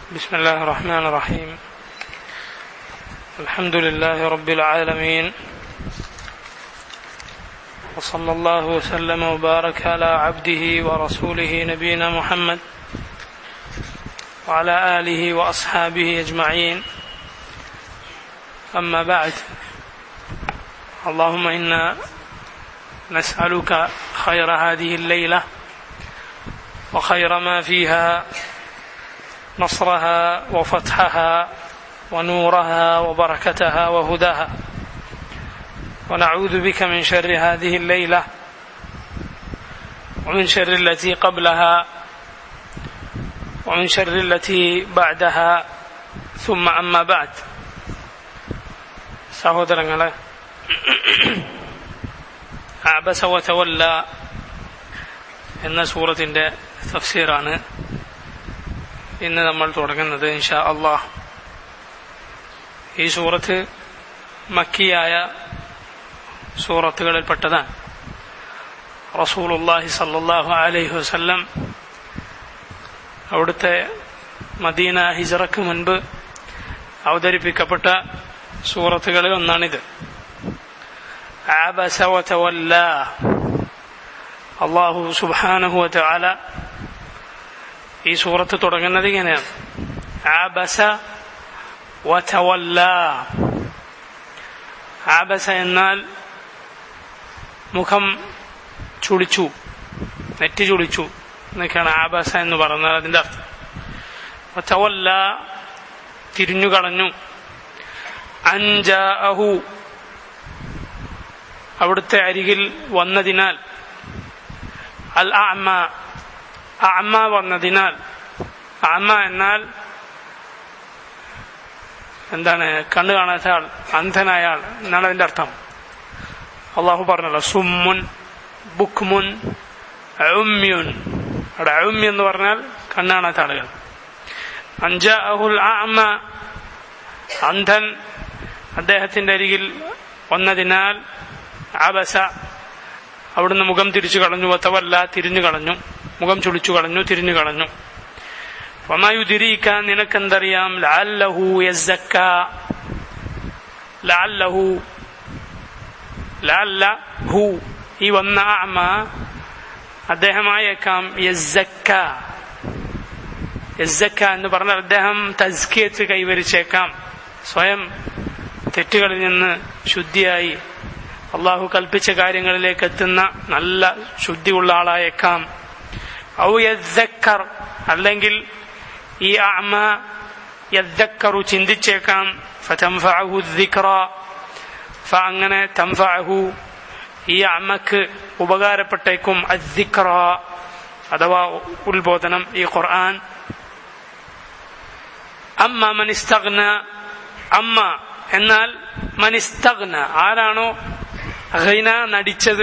بسم الله الرحمن الرحيم الحمد لله رب العالمين وصلى الله وسلم وبارك على عبده ورسوله نبينا محمد وعلى اله واصحابه اجمعين اما بعد اللهم انا نسالك خير هذه الليله وخير ما فيها نصرها وفتحها ونورها وبركتها وهداها ونعوذ بك من شر هذه الليله ومن شر التي قبلها ومن شر التي بعدها ثم أما بعد സഹോദരങ്ങളെ അബസവതവല്ല എന്ന സൂറത്തിന്റെ തഫ്സീറാണ് ഇന്ന് നമ്മൾ തുടങ്ങുന്നത് ഇൻഷാ അള്ളാഹ് ഈ സൂറത്ത് മക്കിയായ സൂറത്തുകളിൽപ്പെട്ടതാണ് റസൂലുല്ലാഹി സല്ലാഹു അലൈഹി വസല്ലം അവിടുത്തെ മദീന ഹിജറക്ക് മുൻപ് അവതരിപ്പിക്കപ്പെട്ട സൂറത്തുകളിൽ ഒന്നാണിത് ആബസവതവല്ല അള്ളാഹു സുബാനഹുവ ആല ഈ സൂറത്ത് തുടങ്ങുന്നത് ഇങ്ങനെയാണ് ആബസ വതവല്ല ആബസ എന്നാൽ മുഖം ചുളിച്ചു നെറ്റി ചുളിച്ചു എന്നൊക്കെയാണ് ആബസ എന്ന് പറഞ്ഞാൽ അതിന്റെ അർത്ഥം വതവല്ല തിരിഞ്ഞു കളഞ്ഞു അൻജാഅഹു അവിടുത്തെ അരികിൽ വന്നതിനാൽ അൽ അമ്മ അമ്മ വന്നതിനാൽ അമ്മ എന്നാൽ എന്താണ് കണ്ണു കാണാത്ത ആൾ അന്ധനായ ആൾ എന്നാണ് അതിന്റെ അർത്ഥം അള്ളാഹു പറഞ്ഞല്ലോ സുമ്മുൻ ബുക്മുൻ ഉമ്യുൻ അവിടെ ഉമ്മി എന്ന് പറഞ്ഞാൽ കണ്ണു കാണാത്ത ആളുകൾ അഞ്ച അഹുൽ അമ്മ അന്ധൻ അദ്ദേഹത്തിന്റെ അരികിൽ വന്നതിനാൽ അബസ അവിടുന്ന് മുഖം തിരിച്ചു കളഞ്ഞു വത്തവല്ല തിരിഞ്ഞു കളഞ്ഞു മുഖം ചുളിച്ചു കളഞ്ഞു തിരിഞ്ഞു കളഞ്ഞു വമായുതിരീക്കാൻ നിനക്കെന്തറിയാം ലാല്ലഹു യസ്സക്ക ലാല്ലഹു ലാല്ല ഹു ഈ വന്ന അമ്മ അദ്ദേഹമായേക്കാം യസ്സക്ക യസ്സക്ക എന്ന് പറഞ്ഞാൽ അദ്ദേഹം തസ്കിയത്ത് കൈവരിച്ചേക്കാം സ്വയം തെറ്റുകളിൽ നിന്ന് ശുദ്ധിയായി അള്ളാഹു കൽപ്പിച്ച കാര്യങ്ങളിലേക്ക് എത്തുന്ന നല്ല ശുദ്ധിയുള്ള ആളായേക്കാം ഔ യദ്ദക്കർ അല്ലെങ്കിൽ ഈ അമ യദ്ദക്കറു ചിന്തിച്ചേക്കാം ഫതംഫഅഹു ദിക്റ ഫ അങ്ങനെ തംഫഅഹു ഈ അമ്മക്ക് ഉപകാരപ്പെട്ടേക്കും അദ്ദിക്റ അഥവാ ഉത്ബോധനം ഈ ഖുർആൻ അമ്മ മനിസ്തഗ്ന അമ്മ എന്നാൽ മനിസ്തഗ്ന ആരാണോ ഹൈന നടിച്ചത്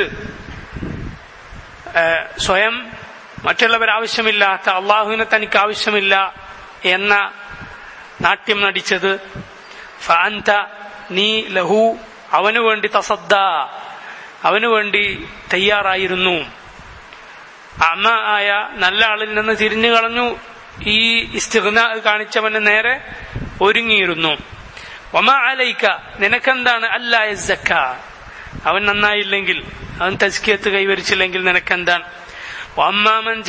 സ്വയം മറ്റുള്ളവർ ആവശ്യമില്ലാത്ത അള്ളാഹുവിനെ തനിക്ക് ആവശ്യമില്ല എന്ന നാട്യം നടിച്ചത് ഫാന്ത നീ ലഹു അവനു വേണ്ടി തസദ്ദ അവനു വേണ്ടി തയ്യാറായിരുന്നു അമ്മ ആയ നല്ല ആളിൽ നിന്ന് തിരിഞ്ഞു കളഞ്ഞു ഈ ഇസ്തിഗ്ന കാണിച്ചവന് നേരെ ഒരുങ്ങിയിരുന്നു ഒമ അലൈക്ക നിനക്കെന്താണ് അല്ല യസ്സക്ക അവൻ നന്നായില്ലെങ്കിൽ അവൻ തസ്കിയത്ത് കൈവരിച്ചില്ലെങ്കിൽ നിനക്കെന്താണ് അമ്മാമൻ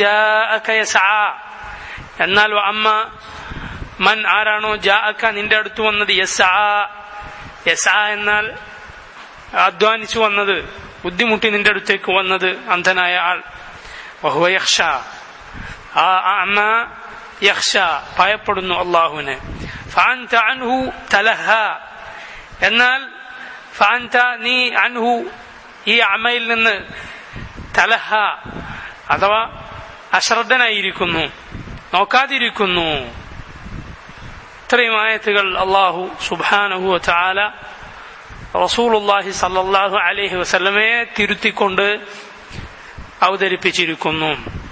എന്നാൽ അമ്മ മൻ ആരാണോ ജാഅക്ക നിന്റെ അടുത്ത് വന്നത് യസാ യസാ എന്നാൽ അധ്വാനിച്ചു വന്നത് ബുദ്ധിമുട്ടി നിന്റെ അടുത്തേക്ക് വന്നത് അന്ധനായ ആൾ യക്ഷ ആ അമ്മ യക്ഷ ഭയപ്പെടുന്നു അള്ളാഹുവിനെ ഫാൻത അൻഹു തലഹ എന്നാൽ ഫാൻത നീ അൻഹു ഈ അമ്മയിൽ നിന്ന് തലഹ അഥവാ അശ്രദ്ധനായിരിക്കുന്നു നോക്കാതിരിക്കുന്നു ഇത്രയും ആയത്തുകൾ അള്ളാഹു സുബാനഹു ചാല റസൂലുല്ലാഹി സല്ലാഹു അലഹി വസ്ലമയെ തിരുത്തിക്കൊണ്ട് അവതരിപ്പിച്ചിരിക്കുന്നു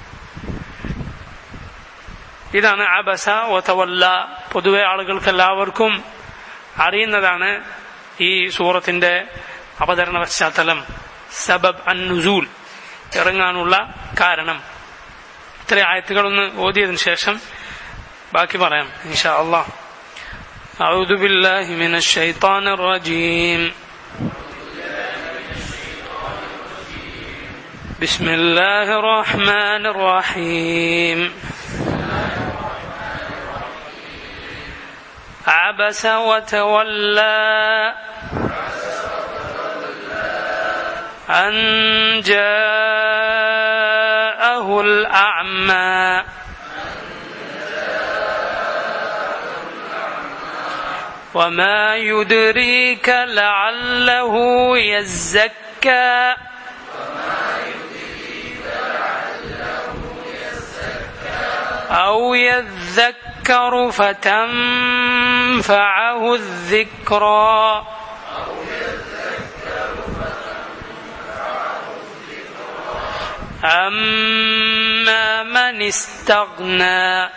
ഇതാണ് അബസ ഒതവല്ല പൊതുവെ ആളുകൾക്ക് എല്ലാവർക്കും അറിയുന്നതാണ് ഈ സൂറത്തിന്റെ അവതരണ പശ്ചാത്തലം സബബ് അന്നുസൂൽ ഇറങ്ങാനുള്ള കാരണം ഇത്ര ആയത്തുകളൊന്ന് ഓതിയതിനു ശേഷം ബാക്കി പറയാം ഇൻഷാ അള്ളാഹ് أعوذ بالله من الشيطان الرجيم بسم الله الرحمن الرحيم عبس وتولى أن جاءه الأعمى وما يدريك لعله يزكى أو يذكر فتنفعه الذكرى أما من استغنى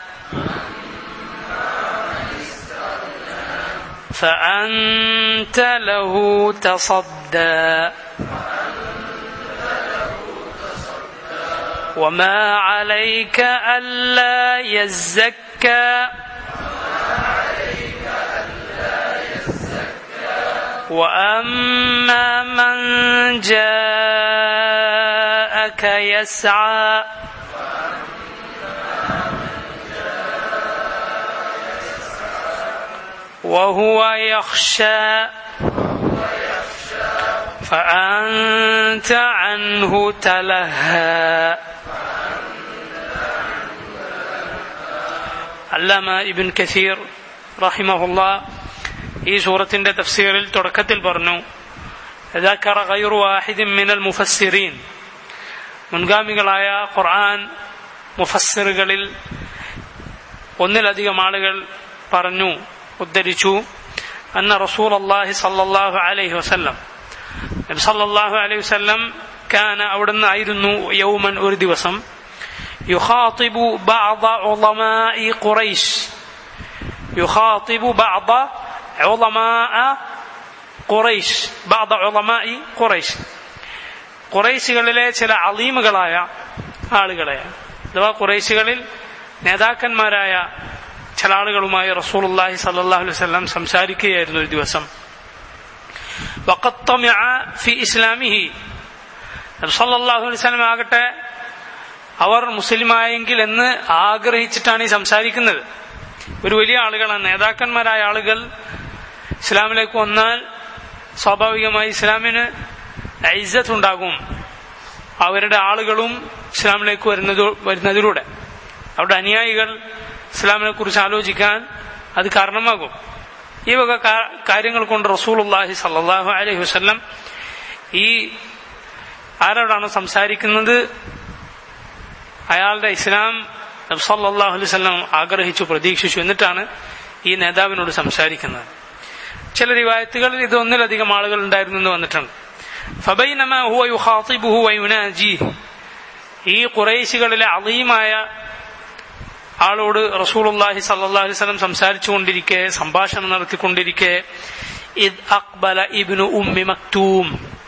فأنت له تصدى وما عليك ألا يزكى وأما من جاءك يسعى وهو يخشى فأنت عنه تلهى അല്ലാമ ഇബിൻ കസീർ റഹിമഹുല്ല ഈ സൂറത്തിന്റെ തഫ്സീറിൽ തുടക്കത്തിൽ പറഞ്ഞു ذكر غير واحد من المفسرين മുൻഗാമികളായ ഖുർആൻ മുഫസ്സിറുകളിൽ ഒന്നിലധികം ആളുകൾ പറഞ്ഞു ഉദ്ധരിച്ചു അന്ന റസൂൽ അള്ളാഹി സല്ലാഹു അലൈഹി വസല്ലം നബി സല്ലല്ലാഹു അലൈഹി വസല്ലം കാന അവിടുന്ന് ആയിരുന്നു യൗമൻ ഒരു ദിവസം يخاطب بعض علماء قريش يخاطب بعض علماء قريش بعض علماء قريش കുറേശികളിലെ ചില അലീമുകളായ ആളുകളെ അഥവാ കുറേശികളിൽ നേതാക്കന്മാരായ ചില ആളുകളുമായി റസൂലുള്ളാഹി സല്ലല്ലാഹു അലൈഹി വസല്ലം സംസാരിക്കുകയായിരുന്നു ഒരു ദിവസം വഖത്തമിഅ ഫി ഇസ്ലാമിഹി സല്ലല്ലാഹു അലൈഹി വസല്ലം ആകട്ടെ അവർ മുസ്ലിമായെങ്കിൽ എന്ന് ആഗ്രഹിച്ചിട്ടാണ് ഈ സംസാരിക്കുന്നത് ഒരു വലിയ ആളുകളാണ് നേതാക്കന്മാരായ ആളുകൾ ഇസ്ലാമിലേക്ക് വന്നാൽ സ്വാഭാവികമായി ഇസ്ലാമിന് ഐസത്ത് ഉണ്ടാകും അവരുടെ ആളുകളും ഇസ്ലാമിലേക്ക് വരുന്നത് വരുന്നതിലൂടെ അവരുടെ അനുയായികൾ ഇസ്ലാമിനെ കുറിച്ച് ആലോചിക്കാൻ അത് കാരണമാകും ഈ വക കാര്യങ്ങൾ കൊണ്ട് റസൂലുള്ളാഹി സല്ലല്ലാഹു അലൈഹി വസല്ലം ഈ ആരോടാണ് സംസാരിക്കുന്നത് അയാളുടെ ഇസ്ലാം സല്ലല്ലാഹു അലൈഹി വസല്ലം ആഗ്രഹിച്ചു പ്രതീക്ഷിച്ചു എന്നിട്ടാണ് ഈ നേതാവിനോട് സംസാരിക്കുന്നത് ചില റിവായത്തുകളിൽ ഇത് ഒന്നിലധികം ആളുകൾ ഉണ്ടായിരുന്നു എന്ന് വന്നിട്ടുണ്ട് ഫബൈനമ ഹുവ യുഖാതിബുഹു വയുനാജീഹ് ഈ ഖുറൈശികളിലെ അളീമായ ആളോട് റസൂലുള്ളാഹി സല്ലല്ലാഹു അലൈഹി വസല്ലം സംസാരിച്ചു കൊണ്ടിരിക്കെ സംഭാഷണം നടത്തിക്കൊണ്ടിരിക്കെ ഇദ് അക്ബല ഇബ്നു ഉമ്മി മക്തൂം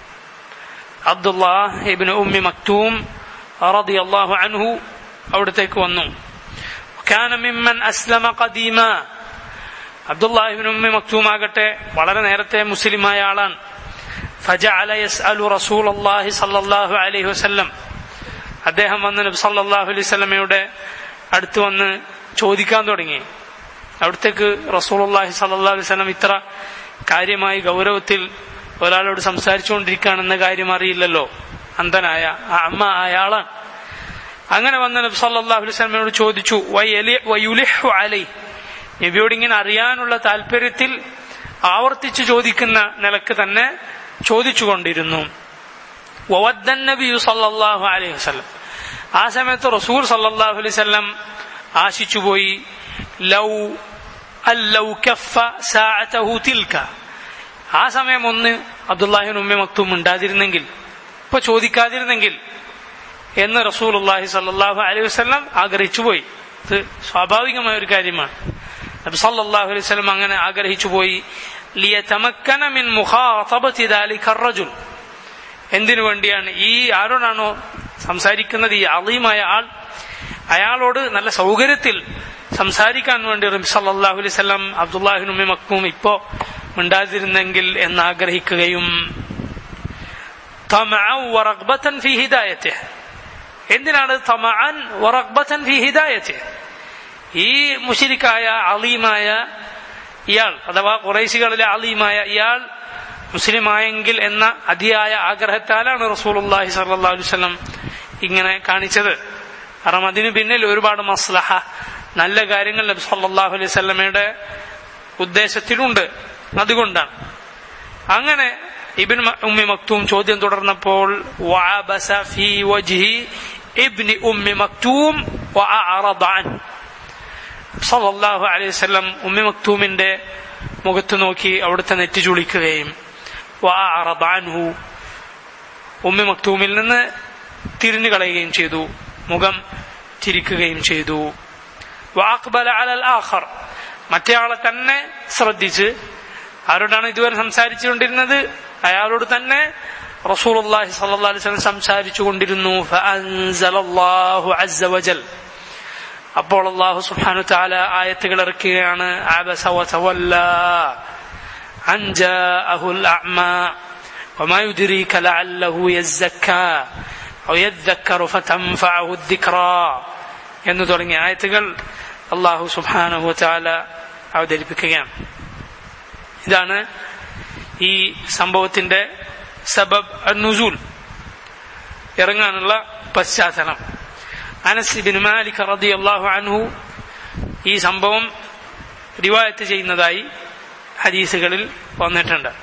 അബ്ദുല്ലാഹ് ഇബ്നു ഉമ്മി മക്തൂം റളിയല്ലാഹു അൻഹു അവിടത്തേക്ക് വന്നു കാന മിമ്മൻ അസ്ലമ ഖദീമ അബ്ദുല്ലാഹിബിൻ ഉമ്മി മക്തൂം ആകട്ടെ വളരെ നേരത്തെ മുസ്ലിമായ ആളാണ് ഫജഅല യസ്അലു റസൂലുള്ളാഹി സ്വല്ലല്ലാഹു അലൈഹി വസല്ലം അദ്ദേഹം വന്ന് നബി സല്ലല്ലാഹു അലൈഹി വസല്ലമയുടെ അടുത്ത് വന്ന് ചോദിക്കാൻ തുടങ്ങി അവിടത്തേക്ക് റസൂലുള്ളാഹി സല്ലല്ലാഹു അലൈഹി വസല്ലം ഇത്ര കാര്യമായി ഗൗരവത്തിൽ ഒരാളോട് സംസാരിച്ചുകൊണ്ടിരിക്കുകയാണെന്ന കാര്യം അറിയില്ലല്ലോ അന്ധനായ അമ്മ അയാളാണ് അങ്ങനെ വന്ന് നബി സല്ലല്ലാഹു അലൈഹി വസല്ലമയോട് ചോദിച്ചു വയുലിഹു അലൈ നബിയോട് ഇങ്ങനെ അറിയാനുള്ള താല്പര്യത്തിൽ ആവർത്തിച്ച് ചോദിക്കുന്ന നിലക്ക് തന്നെ ചോദിച്ചുകൊണ്ടിരുന്നു നബിയു സല്ലല്ലാഹു അലൈഹി വസല്ലം ആ സമയത്ത് റസൂൽ സല്ലല്ലാഹു അലൈഹി വസല്ലം ആശിച്ചുപോയി ലൗ അല്ലൗ കഫ സാഅതഹു തിൽക ആ സമയം ഒന്ന് അബ്ദുല്ലാഹിൻ ഉമ്മ മക്തും ഉണ്ടാതിരുന്നെങ്കിൽ ഇപ്പൊ ചോദിക്കാതിരുന്നെങ്കിൽ എന്ന് റസൂൽ അള്ളാഹി സല്ലാഹു അലൈഹി വസ്ലം ആഗ്രഹിച്ചു പോയി ഇത് സ്വാഭാവികമായ ഒരു കാര്യമാണ് നബി സല്ലല്ലാഹു അലൈഹി വസല്ലം അങ്ങനെ ആഗ്രഹിച്ചു പോയി ലിയതമക്കന മിൻ മുഖാതബതി ദാലിക റജുൽ എന്തിനു വേണ്ടിയാണ് ഈ ആരോടാണോ സംസാരിക്കുന്നത് ഈ അളീമായ ആൾ അയാളോട് നല്ല സൗകര്യത്തിൽ സംസാരിക്കാൻ വേണ്ടി റബി സല്ലാഹു അലൈഹി സ്വലം അബ്ദുല്ലാഹിനുമ്മി മക്കൂം ഇപ്പോ മിണ്ടാതിരുന്നെങ്കിൽ എന്ന് ആഗ്രഹിക്കുകയും ഫി ഹിദായത്തെ എന്തിനാണ് തമഅൻ വറഗ്ബത്തൻ ഫി ഹിദായത്തെ ഈ മുഷിരിക്കായ അലീമായ ഇയാൾ അഥവാ കുറേശികളിലെ അലീമായ ഇയാൾ മുസ്ലിമായെങ്കിൽ എന്ന അതിയായ ആഗ്രഹത്താലാണ് റസൂലുള്ളാഹി സല്ലല്ലാഹു അലൈഹി വസല്ലം ഇങ്ങനെ കാണിച്ചത് കാരണം അതിന് പിന്നിൽ ഒരുപാട് മസ്ലഹ നല്ല കാര്യങ്ങൾ നബി സല്ലല്ലാഹു അലൈഹി വസല്ലമയുടെ ഉദ്ദേശത്തിലുണ്ട് അതുകൊണ്ടാണ് അങ്ങനെ ഇബിൻ ഉമ്മി മക്തൂം ചോദ്യം തുടർന്നപ്പോൾ വഅബസ ഫീ വജ്ഹി ഇബ്നി ഉമ്മി മക്തൂം വഅഅറദ അൻ സല്ലല്ലാഹു അലൈഹി വസല്ലം ഉമ്മി മക്തൂമിന്റെ മുഖത്ത് നോക്കി അവിടുത്തെ നെറ്റി ചുളിക്കുകയും വഅഅറദ അൻഹു ഉമ്മി മക്തൂമിൽ നിന്ന് തിരിഞ്ഞു കളയുകയും ചെയ്തു മുഖം ചിരിക്കുകയും ചെയ്തു വാക്ബല അലൽ ആഖർ മറ്റേയാളെ തന്നെ ശ്രദ്ധിച്ച് ആരോടാണ് ഇതുവരെ സംസാരിച്ചുകൊണ്ടിരുന്നത് അയാളോട് തന്നെ റസൂലുള്ളാഹി സ്വല്ലല്ലാഹു അലൈഹി വസല്ലം സംസാരിച്ചു കൊണ്ടിരുന്നു ഫഅൻസലല്ലാഹു അസ്സ വജൽ അപ്പോൾ അല്ലാഹു സുബ്ഹാനഹു തആല ആയത്തുകൾ ഇറക്കുകയാണ് അബസ വതവല്ല അൻ ജാഅഹുൽ അഅ്മാ وما يدريك لعله يزكى أو يذكر فتنفعه الذكرى എന്ന് തുടങ്ങിയ ആയത്തുകൾ അള്ളാഹു സുബ്ഹാനഹു വതആല അവതരിപ്പിക്കുകയാണ് ഇതാണ് ഈ സംഭവത്തിന്റെ സബബ് നുസൂൽ ഇറങ്ങാനുള്ള പശ്ചാത്തലം അനസ് ബിൻ മാലിക് റളിയല്ലാഹു അൻഹു ഈ സംഭവം റിവായത്ത് ചെയ്യുന്നതായി ഹദീസുകളിൽ വന്നിട്ടുണ്ട്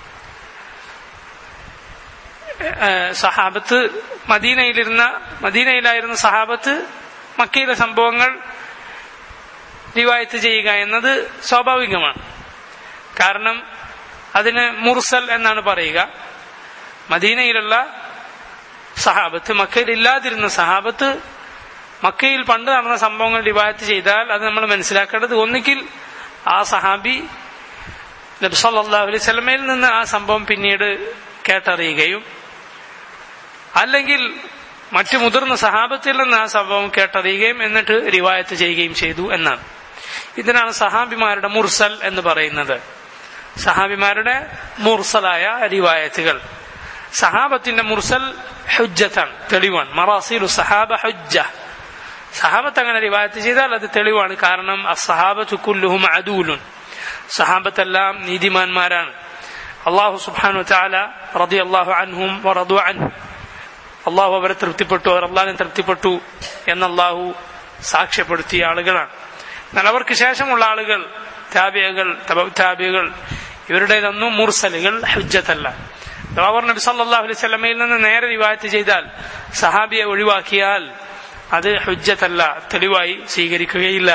സഹാബത്ത് മദീനയിലിരുന്ന മദീനയിലായിരുന്ന സഹാബത്ത് മക്കയിലെ സംഭവങ്ങൾ റിവായത്ത് ചെയ്യുക എന്നത് സ്വാഭാവികമാണ് കാരണം അതിന് മുർസൽ എന്നാണ് പറയുക മദീനയിലുള്ള സഹാബത്ത് മക്കയിൽ ഇല്ലാതിരുന്ന സഹാബത്ത് മക്കയിൽ പണ്ട് നടന്ന സംഭവങ്ങൾ റിവായത്ത് ചെയ്താൽ അത് നമ്മൾ മനസ്സിലാക്കേണ്ടത് ഒന്നുകിൽ ആ സഹാബി നബ്സല്ലാ അലൈഹി സ്വലമയിൽ നിന്ന് ആ സംഭവം പിന്നീട് കേട്ടറിയുകയും അല്ലെങ്കിൽ മറ്റു മുതിർന്ന സഹാബത്തിൽ നിന്ന് ആ സംഭവം കേട്ടറിയുകയും എന്നിട്ട് റിവായത്ത് ചെയ്യുകയും ചെയ്തു എന്നാണ് ഇതിനാണ് സഹാബിമാരുടെ മുർസൽ എന്ന് പറയുന്നത് സഹാബിമാരുടെ മുർസലായ റിവായത്തുകൾ സഹാബത്തിന്റെ മുർസൽ ഹുജ്ജത്താണ് തെളിവാണ് മറാസീലു സഹാബ ഹുജ്ജ സഹാബത്ത് അങ്ങനെ റിവായത്ത് ചെയ്താൽ അത് തെളിവാണ് കാരണം അസഹാബത്തു കുല്ലുഹും അദൂലുൻ സഹാബത്തെല്ലാം നീതിമാന്മാരാണ് അള്ളാഹു സുബാനു ചാല റതി അള്ളാഹു അൻഹും റതു അൻഹു അള്ളാഹു അവരെ തൃപ്തിപ്പെട്ടു അവർ അള്ളാഹിനെ തൃപ്തിപ്പെട്ടു എന്ന് അള്ളാഹു സാക്ഷ്യപ്പെടുത്തിയ ആളുകളാണ് എന്നാൽ അവർക്ക് ശേഷമുള്ള ആളുകൾ താബിയകൾ താബിയകൾ ഇവരുടേതൊന്നും മുർസലുകൾ ഹജ്ജത്തല്ല അവർ നബി സല്ലല്ലാഹു അലൈഹി വസല്ലമയിൽ നിന്ന് നേരെ റിവായത്ത് ചെയ്താൽ സഹാബിയെ ഒഴിവാക്കിയാൽ അത് ഹുജ്ജത്തല്ല തെളിവായി സ്വീകരിക്കുകയില്ല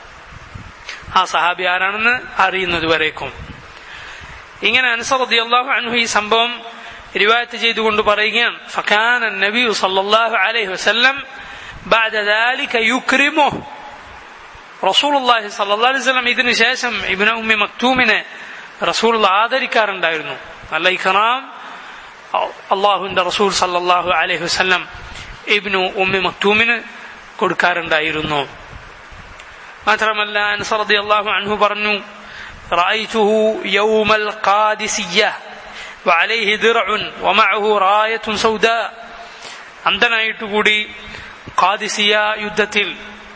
ആ സഹാബി ആരാണെന്ന് അറിയുന്നത് വരേക്കും ഇങ്ങനെ അൻസർ റളിയല്ലാഹു അൻഹു ഈ സംഭവം റിവായത്ത് ചെയ്തുകൊണ്ട് പറയുകയാണ് ഫകാന നബി സല്ലല്ലാഹു അലൈഹി വസല്ലം بعد ذلك يكرمه റസൂലുള്ളാഹി സല്ലല്ലാഹു അലൈഹി വസല്ലം ഇതിനു ശേഷം ഇബ്നു ഉമ്മി മക്തൂമിനെ റസൂൽ ആദരിക്കാറുണ്ടായിരുന്നു നല്ല ഇഖറാം അള്ളാഹുവിന്റെ റസൂൽ സല്ലല്ലാഹു അലൈഹി വസല്ലം ഇബ്നു ഉമ്മി മക്തൂമിന് കൊടുക്കാറുണ്ടായിരുന്നു മാത്രമല്ല അൻസർ റളിയല്ലാഹു അൻഹു പറഞ്ഞു رأيته يوم القادسية وعليه درع ومعه راية سوداء അന്ധനായിട്ടുകൂടി ഖാദിസിയ യുദ്ധത്തിൽ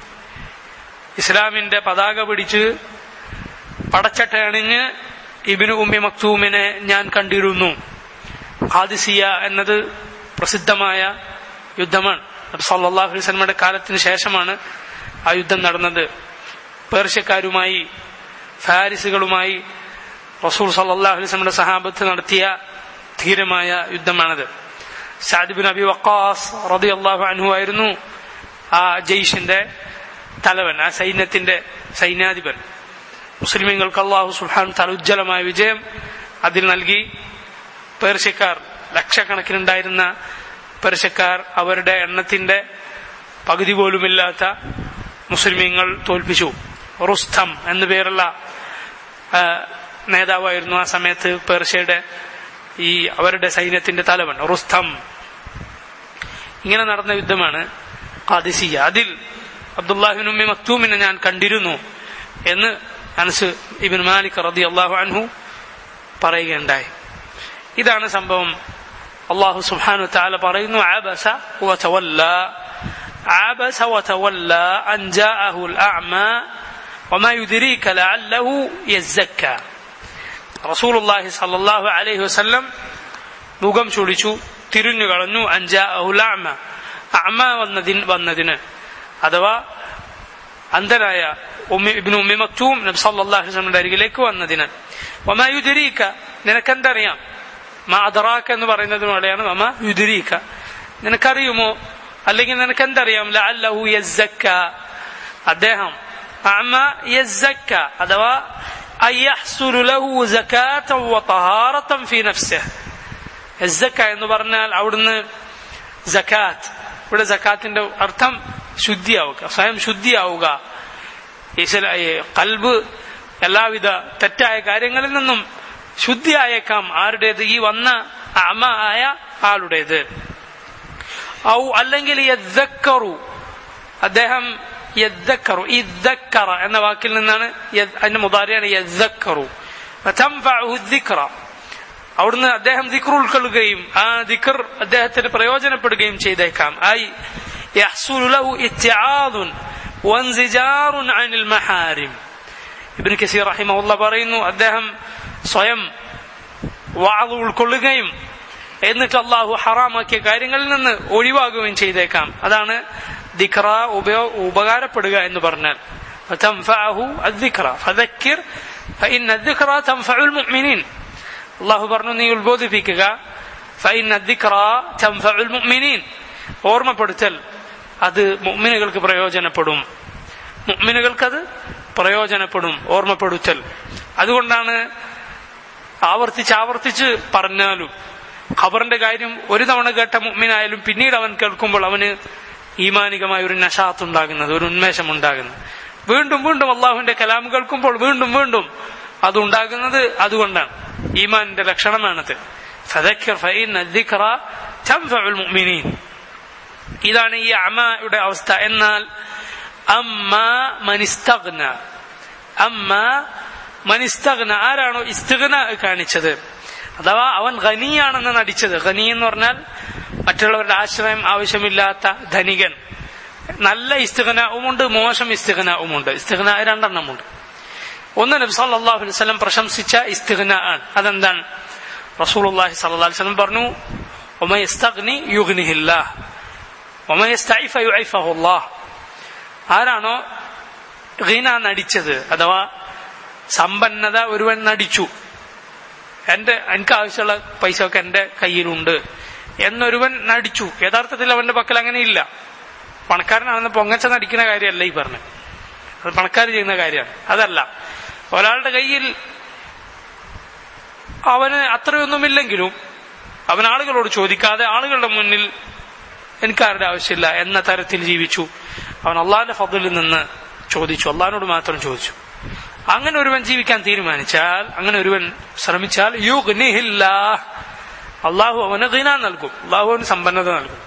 ഇസ്ലാമിന്റെ പതാക പിടിച്ച് പടച്ചട്ടയണിഞ്ഞ് ഇബിനു ഉമ്മി മക്തൂമിനെ ഞാൻ കണ്ടിരുന്നു ഖാദിസിയ എന്നത് പ്രസിദ്ധമായ യുദ്ധമാണ് സല്ലാഹു വസ്ലമയുടെ കാലത്തിന് ശേഷമാണ് ആ യുദ്ധം നടന്നത് പേർഷ്യക്കാരുമായി ഫാരിസുകളുമായി റസൂൽ സല്ലാഹു വസ്ലമയുടെ സഹാബത്ത് നടത്തിയ ധീരമായ യുദ്ധമാണത് സാദിബിൻ അബി വക്കാസ് റതി അള്ളാഹു അൻഹു ആയിരുന്നു ആ ജയ്ഷിന്റെ തലവൻ ആ സൈന്യത്തിന്റെ സൈന്യാധിപൻ മുസ്ലിമീങ്ങൾക്ക് അള്ളാഹു സുഹാൻ തല ഉജ്ജ്വലമായ വിജയം അതിൽ നൽകി പേർഷ്യക്കാർ ലക്ഷക്കണക്കിനുണ്ടായിരുന്ന പേർഷ്യക്കാർ അവരുടെ എണ്ണത്തിന്റെ പകുതി പോലുമില്ലാത്ത മുസ്ലിമീങ്ങൾ തോൽപ്പിച്ചു റുസ്തം എന്നു പേരുള്ള നേതാവായിരുന്നു ആ സമയത്ത് പേർഷ്യയുടെ ഈ അവരുടെ സൈന്യത്തിന്റെ തലവൻ റുസ്തം ഇങ്ങനെ നടന്ന യുദ്ധമാണ് ഖാദിസിയ അതിൽ അബ്ദുല്ലാഹിബിൻ ഉമ്മി മക്തൂമിനെ ഞാൻ കണ്ടിരുന്നു എന്ന് അനസ് ഇബിൻ മാലിക് റതി അള്ളാഹു അൻഹു പറയുകയുണ്ടായി ഇതാണ് സംഭവം അള്ളാഹു സുബ്ഹാനു താല പറയുന്നു അബസ വതവല്ല عبس وتولى أن جاءه الأعمى وما يدريك لعله يزكى رسول الله صلى الله عليه وسلم മുഖം ചൊടിച്ചു തിരിഞ്ഞു കളഞ്ഞു അഞ്ചാഹുൽ അഅമ അഅമ വന്നതിന് വന്നതിന് അഥവാ അന്ധരായ ഉമ്മി ഇബ്നു ഉമ്മി മക്തൂം നബി സല്ലല്ലാഹു അലൈഹി വസല്ലമയുടെ അരികിലേക്ക് വന്നതിന് വമാ യുദ്രീക നിനക്കെന്തറിയാം മാ അദറാക എന്ന് പറയുന്നതിന് പോലെയാണ് വമ യുദ്രീക നിനക്കറിയുമോ അല്ലെങ്കിൽ നിനക്ക് എന്തറിയാം ലഅല്ലഹു യസ്സക്ക അദ്ദേഹം അഅമ യസ്സക്ക അഥവാ അയ്യഹ്സുലു ലഹു സകാതൻ വതഹാറതൻ ഫീ നഫ്സിഹി യസ്സക്ക എന്ന് പറഞ്ഞാൽ അവിടുന്ന് സക്കാത്ത് ഇവിടെ സക്കാത്തിന്റെ അർത്ഥം ശുദ്ധിയാവുക സ്വയം ശുദ്ധിയാവുക കൽബ് എല്ലാവിധ തെറ്റായ കാര്യങ്ങളിൽ നിന്നും ശുദ്ധിയായേക്കാം ആരുടേത് ഈ വന്ന അമ ആയ ആളുടേത് ഔ അല്ലെങ്കിൽ യദ്ദക്കറു അദ്ദേഹം യദ്ദക്കറു ഇദ്ദക്കറ എന്ന വാക്കിൽ നിന്നാണ് അതിന്റെ മുതാരിയാണ് യദ്ദക്കറു ദിക്ര അവിടുന്ന് അദ്ദേഹം ദിക്ർ ഉൾക്കൊള്ളുകയും ആ ദിക്ർ അദ്ദേഹത്തിന് പ്രയോജനപ്പെടുകയും ചെയ്തേക്കാം ഐ യഹ്സുലു ഇത്തിആദുൻ വൻസിജാറുൻ അനിൽ മഹാരിം ഇബ്നു കസീർ റഹിമഹുല്ല പറയുന്നു അദ്ദേഹം സ്വയം വാത് ഉൾക്കൊള്ളുകയും എന്നിട്ട് അള്ളാഹു ഹറാമാക്കിയ കാര്യങ്ങളിൽ നിന്ന് ഒഴിവാകുകയും ചെയ്തേക്കാം അതാണ് ദിക്ര ഉപയോ ഉപകാരപ്പെടുക എന്ന് പറഞ്ഞാൽ അള്ളാഹു പറഞ്ഞു നീ ഉത്ബോധിപ്പിക്കുക ഓർമ്മപ്പെടുത്തൽ അത് മുഅ്മിനുകൾക്ക് പ്രയോജനപ്പെടും മുഅ്മിനുകൾക്ക് അത് പ്രയോജനപ്പെടും ഓർമ്മപ്പെടുത്തൽ അതുകൊണ്ടാണ് ആവർത്തിച്ച് ആവർത്തിച്ച് പറഞ്ഞാലും ഖബറിന്റെ കാര്യം ഒരു തവണ കേട്ട മുഅ്മിനായാലും പിന്നീട് അവൻ കേൾക്കുമ്പോൾ അവന് ഈമാനികമായ ഒരു നഷാത്ത് ഉണ്ടാകുന്നത് ഒരു ഉന്മേഷം ഉണ്ടാകുന്നത് വീണ്ടും വീണ്ടും അള്ളാഹുവിന്റെ കലാം കേൾക്കുമ്പോൾ വീണ്ടും വീണ്ടും അതുണ്ടാകുന്നത് അതുകൊണ്ടാണ് ഈമാനിന്റെ ലക്ഷണമാണത് ഇതാണ് ഈ അമ്മയുടെ അവസ്ഥ എന്നാൽ അമ്മ മനിസ്തഗ്ന അമ്മ മനിസ്തഗ്ന ആരാണോ ഇസ്തഗ്ന കാണിച്ചത് അഥവാ അവൻ ഖനിയാണെന്ന് നടിച്ചത് ഖനി എന്ന് പറഞ്ഞാൽ മറ്റുള്ളവരുടെ ആശ്രയം ആവശ്യമില്ലാത്ത ധനികൻ നല്ല ഇസ്തിഖനാവുമുണ്ട് മോശം ഇസ്തിഖനാവുമുണ്ട് ഇസ്തിഖന രണ്ടെണ്ണമുണ്ട് ഒന്ന് നബി സല്ലല്ലാഹു അലൈഹി വസല്ലം പ്രശംസിച്ച ഇസ്തിഖന ആണ് അതെന്താണ് റസൂലുള്ളാഹി സ്വല്ലല്ലാഹു അലൈഹി വസല്ലം പറഞ്ഞു ومن يستغني يغنيه الله ومن يستعف يعفه الله ആരാണോ ഗീന നടിച്ചത് അഥവാ സമ്പന്നത ഒരുവൻ നടിച്ചു എന്റെ എനിക്ക് ആവശ്യമുള്ള പൈസ ഒക്കെ എന്റെ കയ്യിലുണ്ട് എന്നൊരുവൻ നടിച്ചു യഥാർത്ഥത്തിൽ അവന്റെ പക്കൽ അങ്ങനെ ഇല്ല പണക്കാരനാണെന്ന് പൊങ്ങച്ച നടിക്കുന്ന കാര്യമല്ല ഈ പറഞ്ഞത് അത് പണക്കാർ ചെയ്യുന്ന കാര്യമാണ് അതല്ല ഒരാളുടെ കയ്യിൽ അവന് അത്രയൊന്നുമില്ലെങ്കിലും അവൻ ആളുകളോട് ചോദിക്കാതെ ആളുകളുടെ മുന്നിൽ എനിക്കാരുടെ ആവശ്യമില്ല എന്ന തരത്തിൽ ജീവിച്ചു അവൻ അള്ളാഹിന്റെ ഫضലിൽ നിന്ന് ചോദിച്ചു അള്ളാഹിനോട് മാത്രം ചോദിച്ചു അങ്ങനെ ഒരുവൻ ജീവിക്കാൻ തീരുമാനിച്ചാൽ അങ്ങനെ ഒരുവൻ ശ്രമിച്ചാൽ യുഗ്നിഹില്ല അള്ളാഹു അവന് ഗിന നൽകും അള്ളാഹു അവന് സമ്പന്നത നൽകും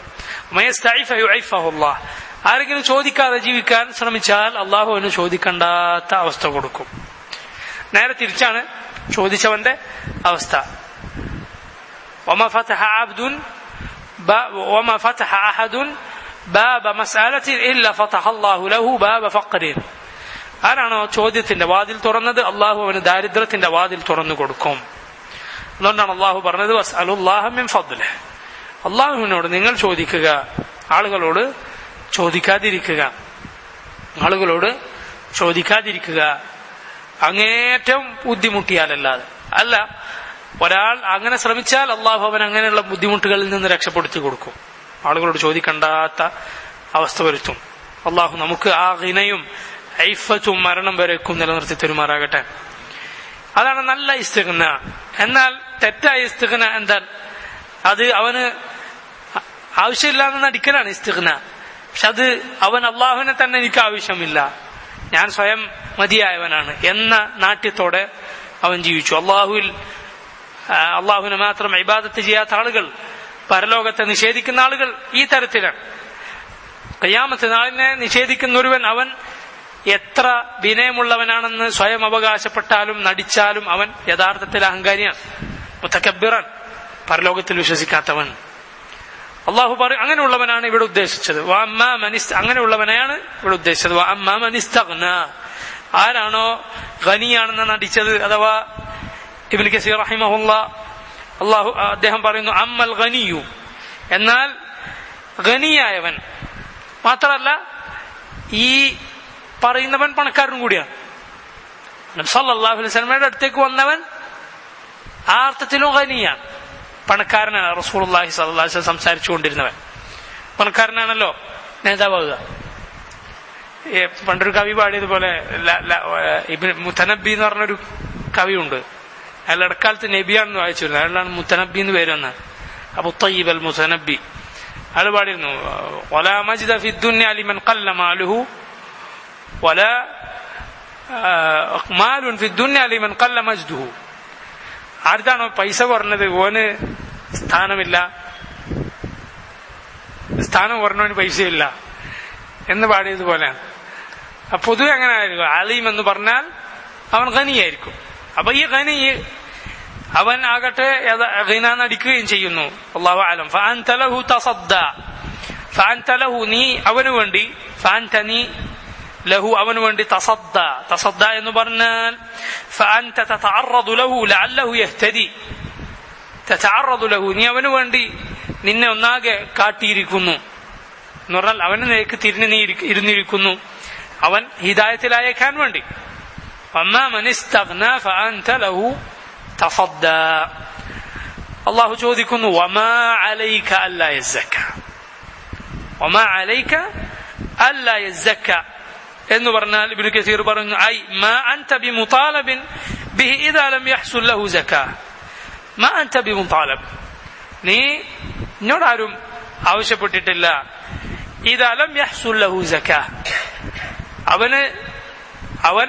ആരെങ്കിലും ചോദിക്കാതെ ജീവിക്കാൻ ശ്രമിച്ചാൽ അള്ളാഹു അവന് ചോദിക്കണ്ടാത്ത അവസ്ഥ കൊടുക്കും നേരെ തിരിച്ചാണ് ചോദിച്ചവന്റെ അവസ്ഥ وما فتح عبد وما فتح أحد باب مسألة إلا فتح الله له باب فقر ആരാണോ ചോദ്യത്തിന്റെ വാതിൽ തുറന്നത് അള്ളാഹു അവന് ദാരിദ്ര്യത്തിന്റെ വാതിൽ തുറന്നു കൊടുക്കും അതുകൊണ്ടാണ് അള്ളാഹു പറഞ്ഞത് വസ്അലുല്ലാഹമിൻ ഫദ്ല അള്ളാഹുവിനോട് നിങ്ങൾ ചോദിക്കുക ആളുകളോട് ചോദിക്കാതിരിക്കുക ആളുകളോട് ചോദിക്കാതിരിക്കുക അങ്ങേറ്റം ബുദ്ധിമുട്ടിയാലല്ലാതെ അല്ല ഒരാൾ അങ്ങനെ ശ്രമിച്ചാൽ അള്ളാഹു അവൻ അങ്ങനെയുള്ള ബുദ്ധിമുട്ടുകളിൽ നിന്ന് രക്ഷപ്പെടുത്തി കൊടുക്കും ആളുകളോട് ചോദിക്കണ്ടാത്ത അവസ്ഥ വരുത്തും അള്ളാഹു നമുക്ക് ആ ഗിനയും ഐഫത്തും മരണം വരേക്കും നിലനിർത്തി തെരുമാറാകട്ടെ അതാണ് നല്ല ഇസ്തിഗ്ന എന്നാൽ തെറ്റായ ഇസ്തിഗ്ന എന്നാൽ അത് അവന് ആവശ്യമില്ലാന്ന് നടിക്കലാണ് ഇസ്തിഗ്ന പക്ഷെ അത് അവൻ അള്ളാഹുവിനെ തന്നെ എനിക്ക് ആവശ്യമില്ല ഞാൻ സ്വയം മതിയായവനാണ് എന്ന നാട്യത്തോടെ അവൻ ജീവിച്ചു അള്ളാഹുവിൽ അള്ളാഹുവിനെ മാത്രം ഇബാദത്ത് ചെയ്യാത്ത ആളുകൾ പരലോകത്തെ നിഷേധിക്കുന്ന ആളുകൾ ഈ തരത്തിലാണ് കയ്യാമത്ത് നാളിനെ നിഷേധിക്കുന്ന ഒരുവൻ അവൻ എത്ര വിനയമുള്ളവനാണെന്ന് സ്വയം അവകാശപ്പെട്ടാലും നടിച്ചാലും അവൻ യഥാർത്ഥത്തിൽ അഹങ്കാരിയാണ് മുത്തക്കബിറൻ പരലോകത്തിൽ വിശ്വസിക്കാത്തവൻ അള്ളാഹു പറ അങ്ങനെയുള്ളവനാണ് ഇവിടെ ഉദ്ദേശിച്ചത് വഅമ്മാ മനിസ് അങ്ങനെയുള്ളവനെയാണ് ഇവിടെ ഉദ്ദേശിച്ചത് വഅമ്മാ മനിസ്തഗ്ന ആരാണോ ഖനിയാണെന്ന് നടിച്ചത് അഥവാ ഇബ്നു കസീർ റഹിമഹുല്ല അള്ളാഹു അദ്ദേഹം പറയുന്നു അമ്മൽ ഖനിയു എന്നാൽ ഖനിയായവൻ മാത്രമല്ല ഈ പറയുന്നവൻ പണക്കാരനും കൂടിയാണ് സല്ലല്ലാഹു അലൈഹി വസല്ലമയുടെ അടുത്തേക്ക് വന്നവൻ ആ അർത്ഥത്തിലും ഖനിയാണ് പണക്കാരനാണ് റസൂലുള്ളാഹി സ്വല്ലല്ലാഹു അലൈഹി വസല്ലം സംസാരിച്ചുകൊണ്ടിരുന്നവൻ പണക്കാരനാണല്ലോ നേതാവാകുക ഏ, പണ്ടൊരു കവി പാടിയതുപോലെ ല- ല- ഏ, ഇബ്നു മുത്തനബി എന്ന് പറഞ്ഞൊരു കവിയുണ്ട് അയാൾ ഇടക്കാലത്ത് നബിയാണെന്ന് വായിച്ചിരുന്നു അയാളാണ് മുത്തനബി എന്ന് പേര് വന്നത് അബു തയ്യിബ് അൽ മുത്തനബി അയാൾ പാടിയിരുന്നു വലാ മജ്ദ ഫി ദുനിയ ലിമൻ ഖല്ല മാലുഹു വലാ ആ, മാലുൻ ഫി ദുനിയ ലിമൻ ഖല്ല മജ്ദുഹു ആർക്കാണോ പൈസ പറഞ്ഞത് ഓന് സ്ഥാനമില്ല സ്ഥാനം പറഞ്ഞവന് പൈസയില്ല എന്ന് പാടിയതുപോലെയാണ് അപ്പൊ പൊതുവെ അങ്ങനെ ആയിരിക്കും അലീം എന്ന് പറഞ്ഞാൽ അവൻ ഖനിയായിരിക്കും അപ്പൊ ഈ ഖനി അവൻ ആകട്ടെ ഖിന നടിക്കുകയും ചെയ്യുന്നു അള്ളാഹു ആലം ഫഅൻത ലഹു തസദ്ദ ഫഅൻത ലഹു നീ അവന് വേണ്ടി ഫഅൻത നീ ലഹു അവന് വേണ്ടി തസദ്ദ തസദ്ദ എന്ന് പറഞ്ഞാൽ ഫഅൻത തതഅറദു ലഹു ലഅല്ലഹു യഹ്തദി തതഅറദു ലഹു നീ അവന് വേണ്ടി നിന്നെ ഒന്നാകെ കാട്ടിയിരിക്കുന്നു എന്ന് പറഞ്ഞാൽ അവന് നേക്ക് തിരിഞ്ഞ് നീ ഇരി- ഇരുന്നിരിക്കുന്നു അവൻ ഹിദായത്തിലായേക്കാൻ വേണ്ടി وأما من استغنى فأنت له تصدى അള്ളാഹു ചോദിക്കുന്നു വമാ അലൈക അല്ലാ യസ്സക്ക വമാ അലൈക അല്ലാ യസ്സക്ക എന്ന് പറഞ്ഞാൽ ഇബ്നു കസീർ പറഞ്ഞു ഐ മാ അൻത ബിമുതാലബിൻ ബിഹി ഇദാ ലം യഹ്സുൽ ലഹു സക്കാ മാ അൻത ബിമുതാലബ് നീ എന്നോടാരും ആവശ്യപ്പെട്ടിട്ടില്ല ഇദാ ലം യഹ്സുൽ ലഹു സക്കാ അവന് അവൻ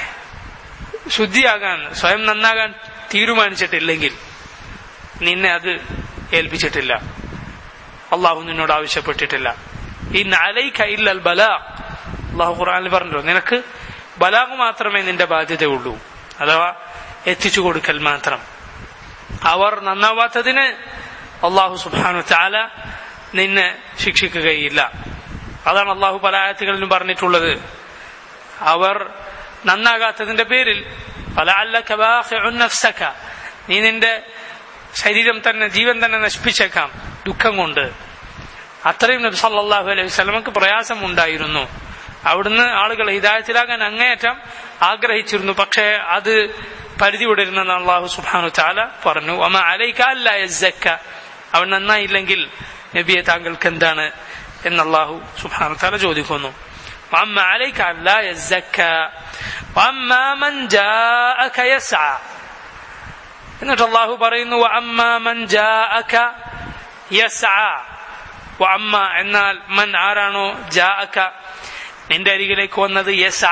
ശുദ്ധിയാകാൻ സ്വയം നന്നാകാൻ തീരുമാനിച്ചിട്ടില്ലെങ്കിൽ നിന്നെ അത് ഏൽപ്പിച്ചിട്ടില്ല അള്ളാഹു നിന്നോട് ആവശ്യപ്പെട്ടിട്ടില്ല ഇന്ന് അലൈക്ക ഇല്ലൽ ബലാ അള്ളാഹു ഖുർആനിൽ പറഞ്ഞല്ലോ നിനക്ക് ബലാഗ് മാത്രമേ നിന്റെ ബാധ്യതയുള്ളൂ അഥവാ എത്തിച്ചു കൊടുക്കൽ മാത്രം അവർ നന്നാവാത്തതിന് അള്ളാഹു സുബാനു ചാല നിന്നെ ശിക്ഷിക്കുകയില്ല അതാണ് അള്ളാഹു പല ആയത്തുകളിലും പറഞ്ഞിട്ടുള്ളത് അവർ നന്നാകാത്തതിന്റെ പേരിൽ പല നഫ്സക നീ നിന്റെ ശരീരം തന്നെ ജീവൻ തന്നെ നശിപ്പിച്ചേക്കാം ദുഃഖം കൊണ്ട് അത്രയും നബി സല്ലല്ലാഹു അലൈഹി വസല്ലമക്ക് പ്രയാസമുണ്ടായിരുന്നു അവിടുന്ന് ആളുകൾ ഹിദായത്തിലാകാൻ അങ്ങേയറ്റം ആഗ്രഹിച്ചിരുന്നു പക്ഷേ അത് പരിധി വിടരുന്നെന്ന് അള്ളാഹു സുബ്ഹാനഹു തആല പറഞ്ഞു അമ അലൈക അല്ല യസ്സക്ക അവൻ നന്നായില്ലെങ്കിൽ നബിയെ താങ്കൾക്ക് എന്താണ് എന്ന് അള്ളാഹു സുബ്ഹാനഹു തആല ചോദിക്കുന്നു وأما عليك أن لا يزكى وأما من جاءك يسعى എന്നിട്ട് അള്ളാഹു പറയുന്നു വഅമ്മ മൻ ജാഅക യസ്അ വഅമ്മ എന്നാൽ മൻ ആരാണോ ജാഅക നിന്റെ അരികിലേക്ക് വന്നത് യസ്അ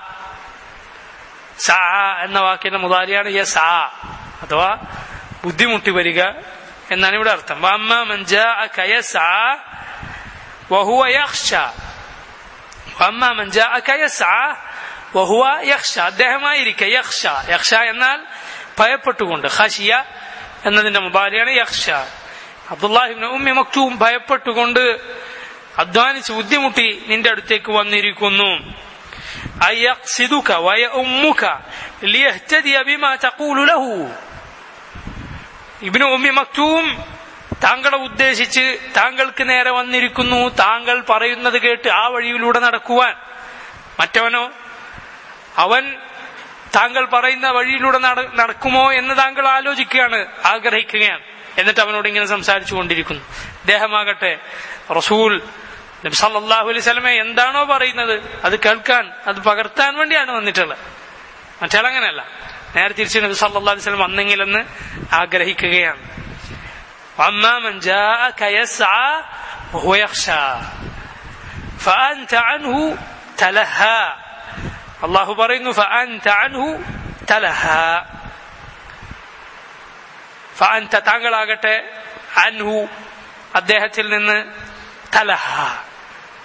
സഅ എന്ന വാക്കിന്റെ മുതാരിയാണ് യസ്അ അഥവാ ബുദ്ധിമുട്ടി വരിക എന്നാണ് ഇവിടെ അർത്ഥം വഅമ്മ മൻ ജാഅക യസ്അ വഹുവ യഖ്ശ വഅമ്മ മൻ ജാഅക യസ്അ വഹുവ യഖ്ശ അദ്ദേഹമായിരിക്കെ യഖ്ശ യഖ്ശ എന്നാൽ ഭയപ്പെട്ടുകൊണ്ട് ഖശിയ എന്നതിന്റെ മുബാലിയാണ് യഖ്ശ അബ്ദുല്ലാഹിബ്നു ഉമ്മി മക്തൂം ഭയപ്പെട്ടുകൊണ്ട് അധ്വാനിച്ച് ബുദ്ധിമുട്ടി നിന്റെ അടുത്തേക്ക് വന്നിരിക്കുന്നു അയഖ്സിദുക വയഉമ്മുക ലിയഹ്തദിയ ബിമാ തഖൂലു ലഹു ഇബ്നു ഉമ്മി മക്തൂം താങ്കളെ ഉദ്ദേശിച്ച് താങ്കൾക്ക് നേരെ വന്നിരിക്കുന്നു താങ്കൾ പറയുന്നത് കേട്ട് ആ വഴിയിലൂടെ നടക്കുവാൻ മറ്റവനോ അവൻ താങ്കൾ പറയുന്ന വഴിയിലൂടെ നട- നടക്കുമോ എന്ന് താങ്കൾ ആലോചിക്കുകയാണ് ആഗ്രഹിക്കുകയാണ് എന്നിട്ട് അവനോട് ഇങ്ങനെ സംസാരിച്ചു കൊണ്ടിരിക്കുന്നു അദ്ദേഹമാകട്ടെ റസൂൽ നബി സല്ലല്ലാഹു അലൈഹി സ്വലമെ എന്താണോ പറയുന്നത് അത് കേൾക്കാൻ അത് പകർത്താൻ വേണ്ടിയാണ് വന്നിട്ടുള്ളത് മറ്റേ അങ്ങനെയല്ല നേരെ തിരിച്ച് നബി സല്ലല്ലാഹു അലൈഹി വസല്ലം വന്നെങ്കിലെന്ന് ആഗ്രഹിക്കുകയാണ് وأما من جاءك يسعى وهو يخشى فأنت عنه تلهى الله പറയുന്നു فأنت عنه تلهى فأنت താങ്കളാകട്ടെ അൻഹു അദ്ദേഹത്തിൽ നിന്ന് തലഹ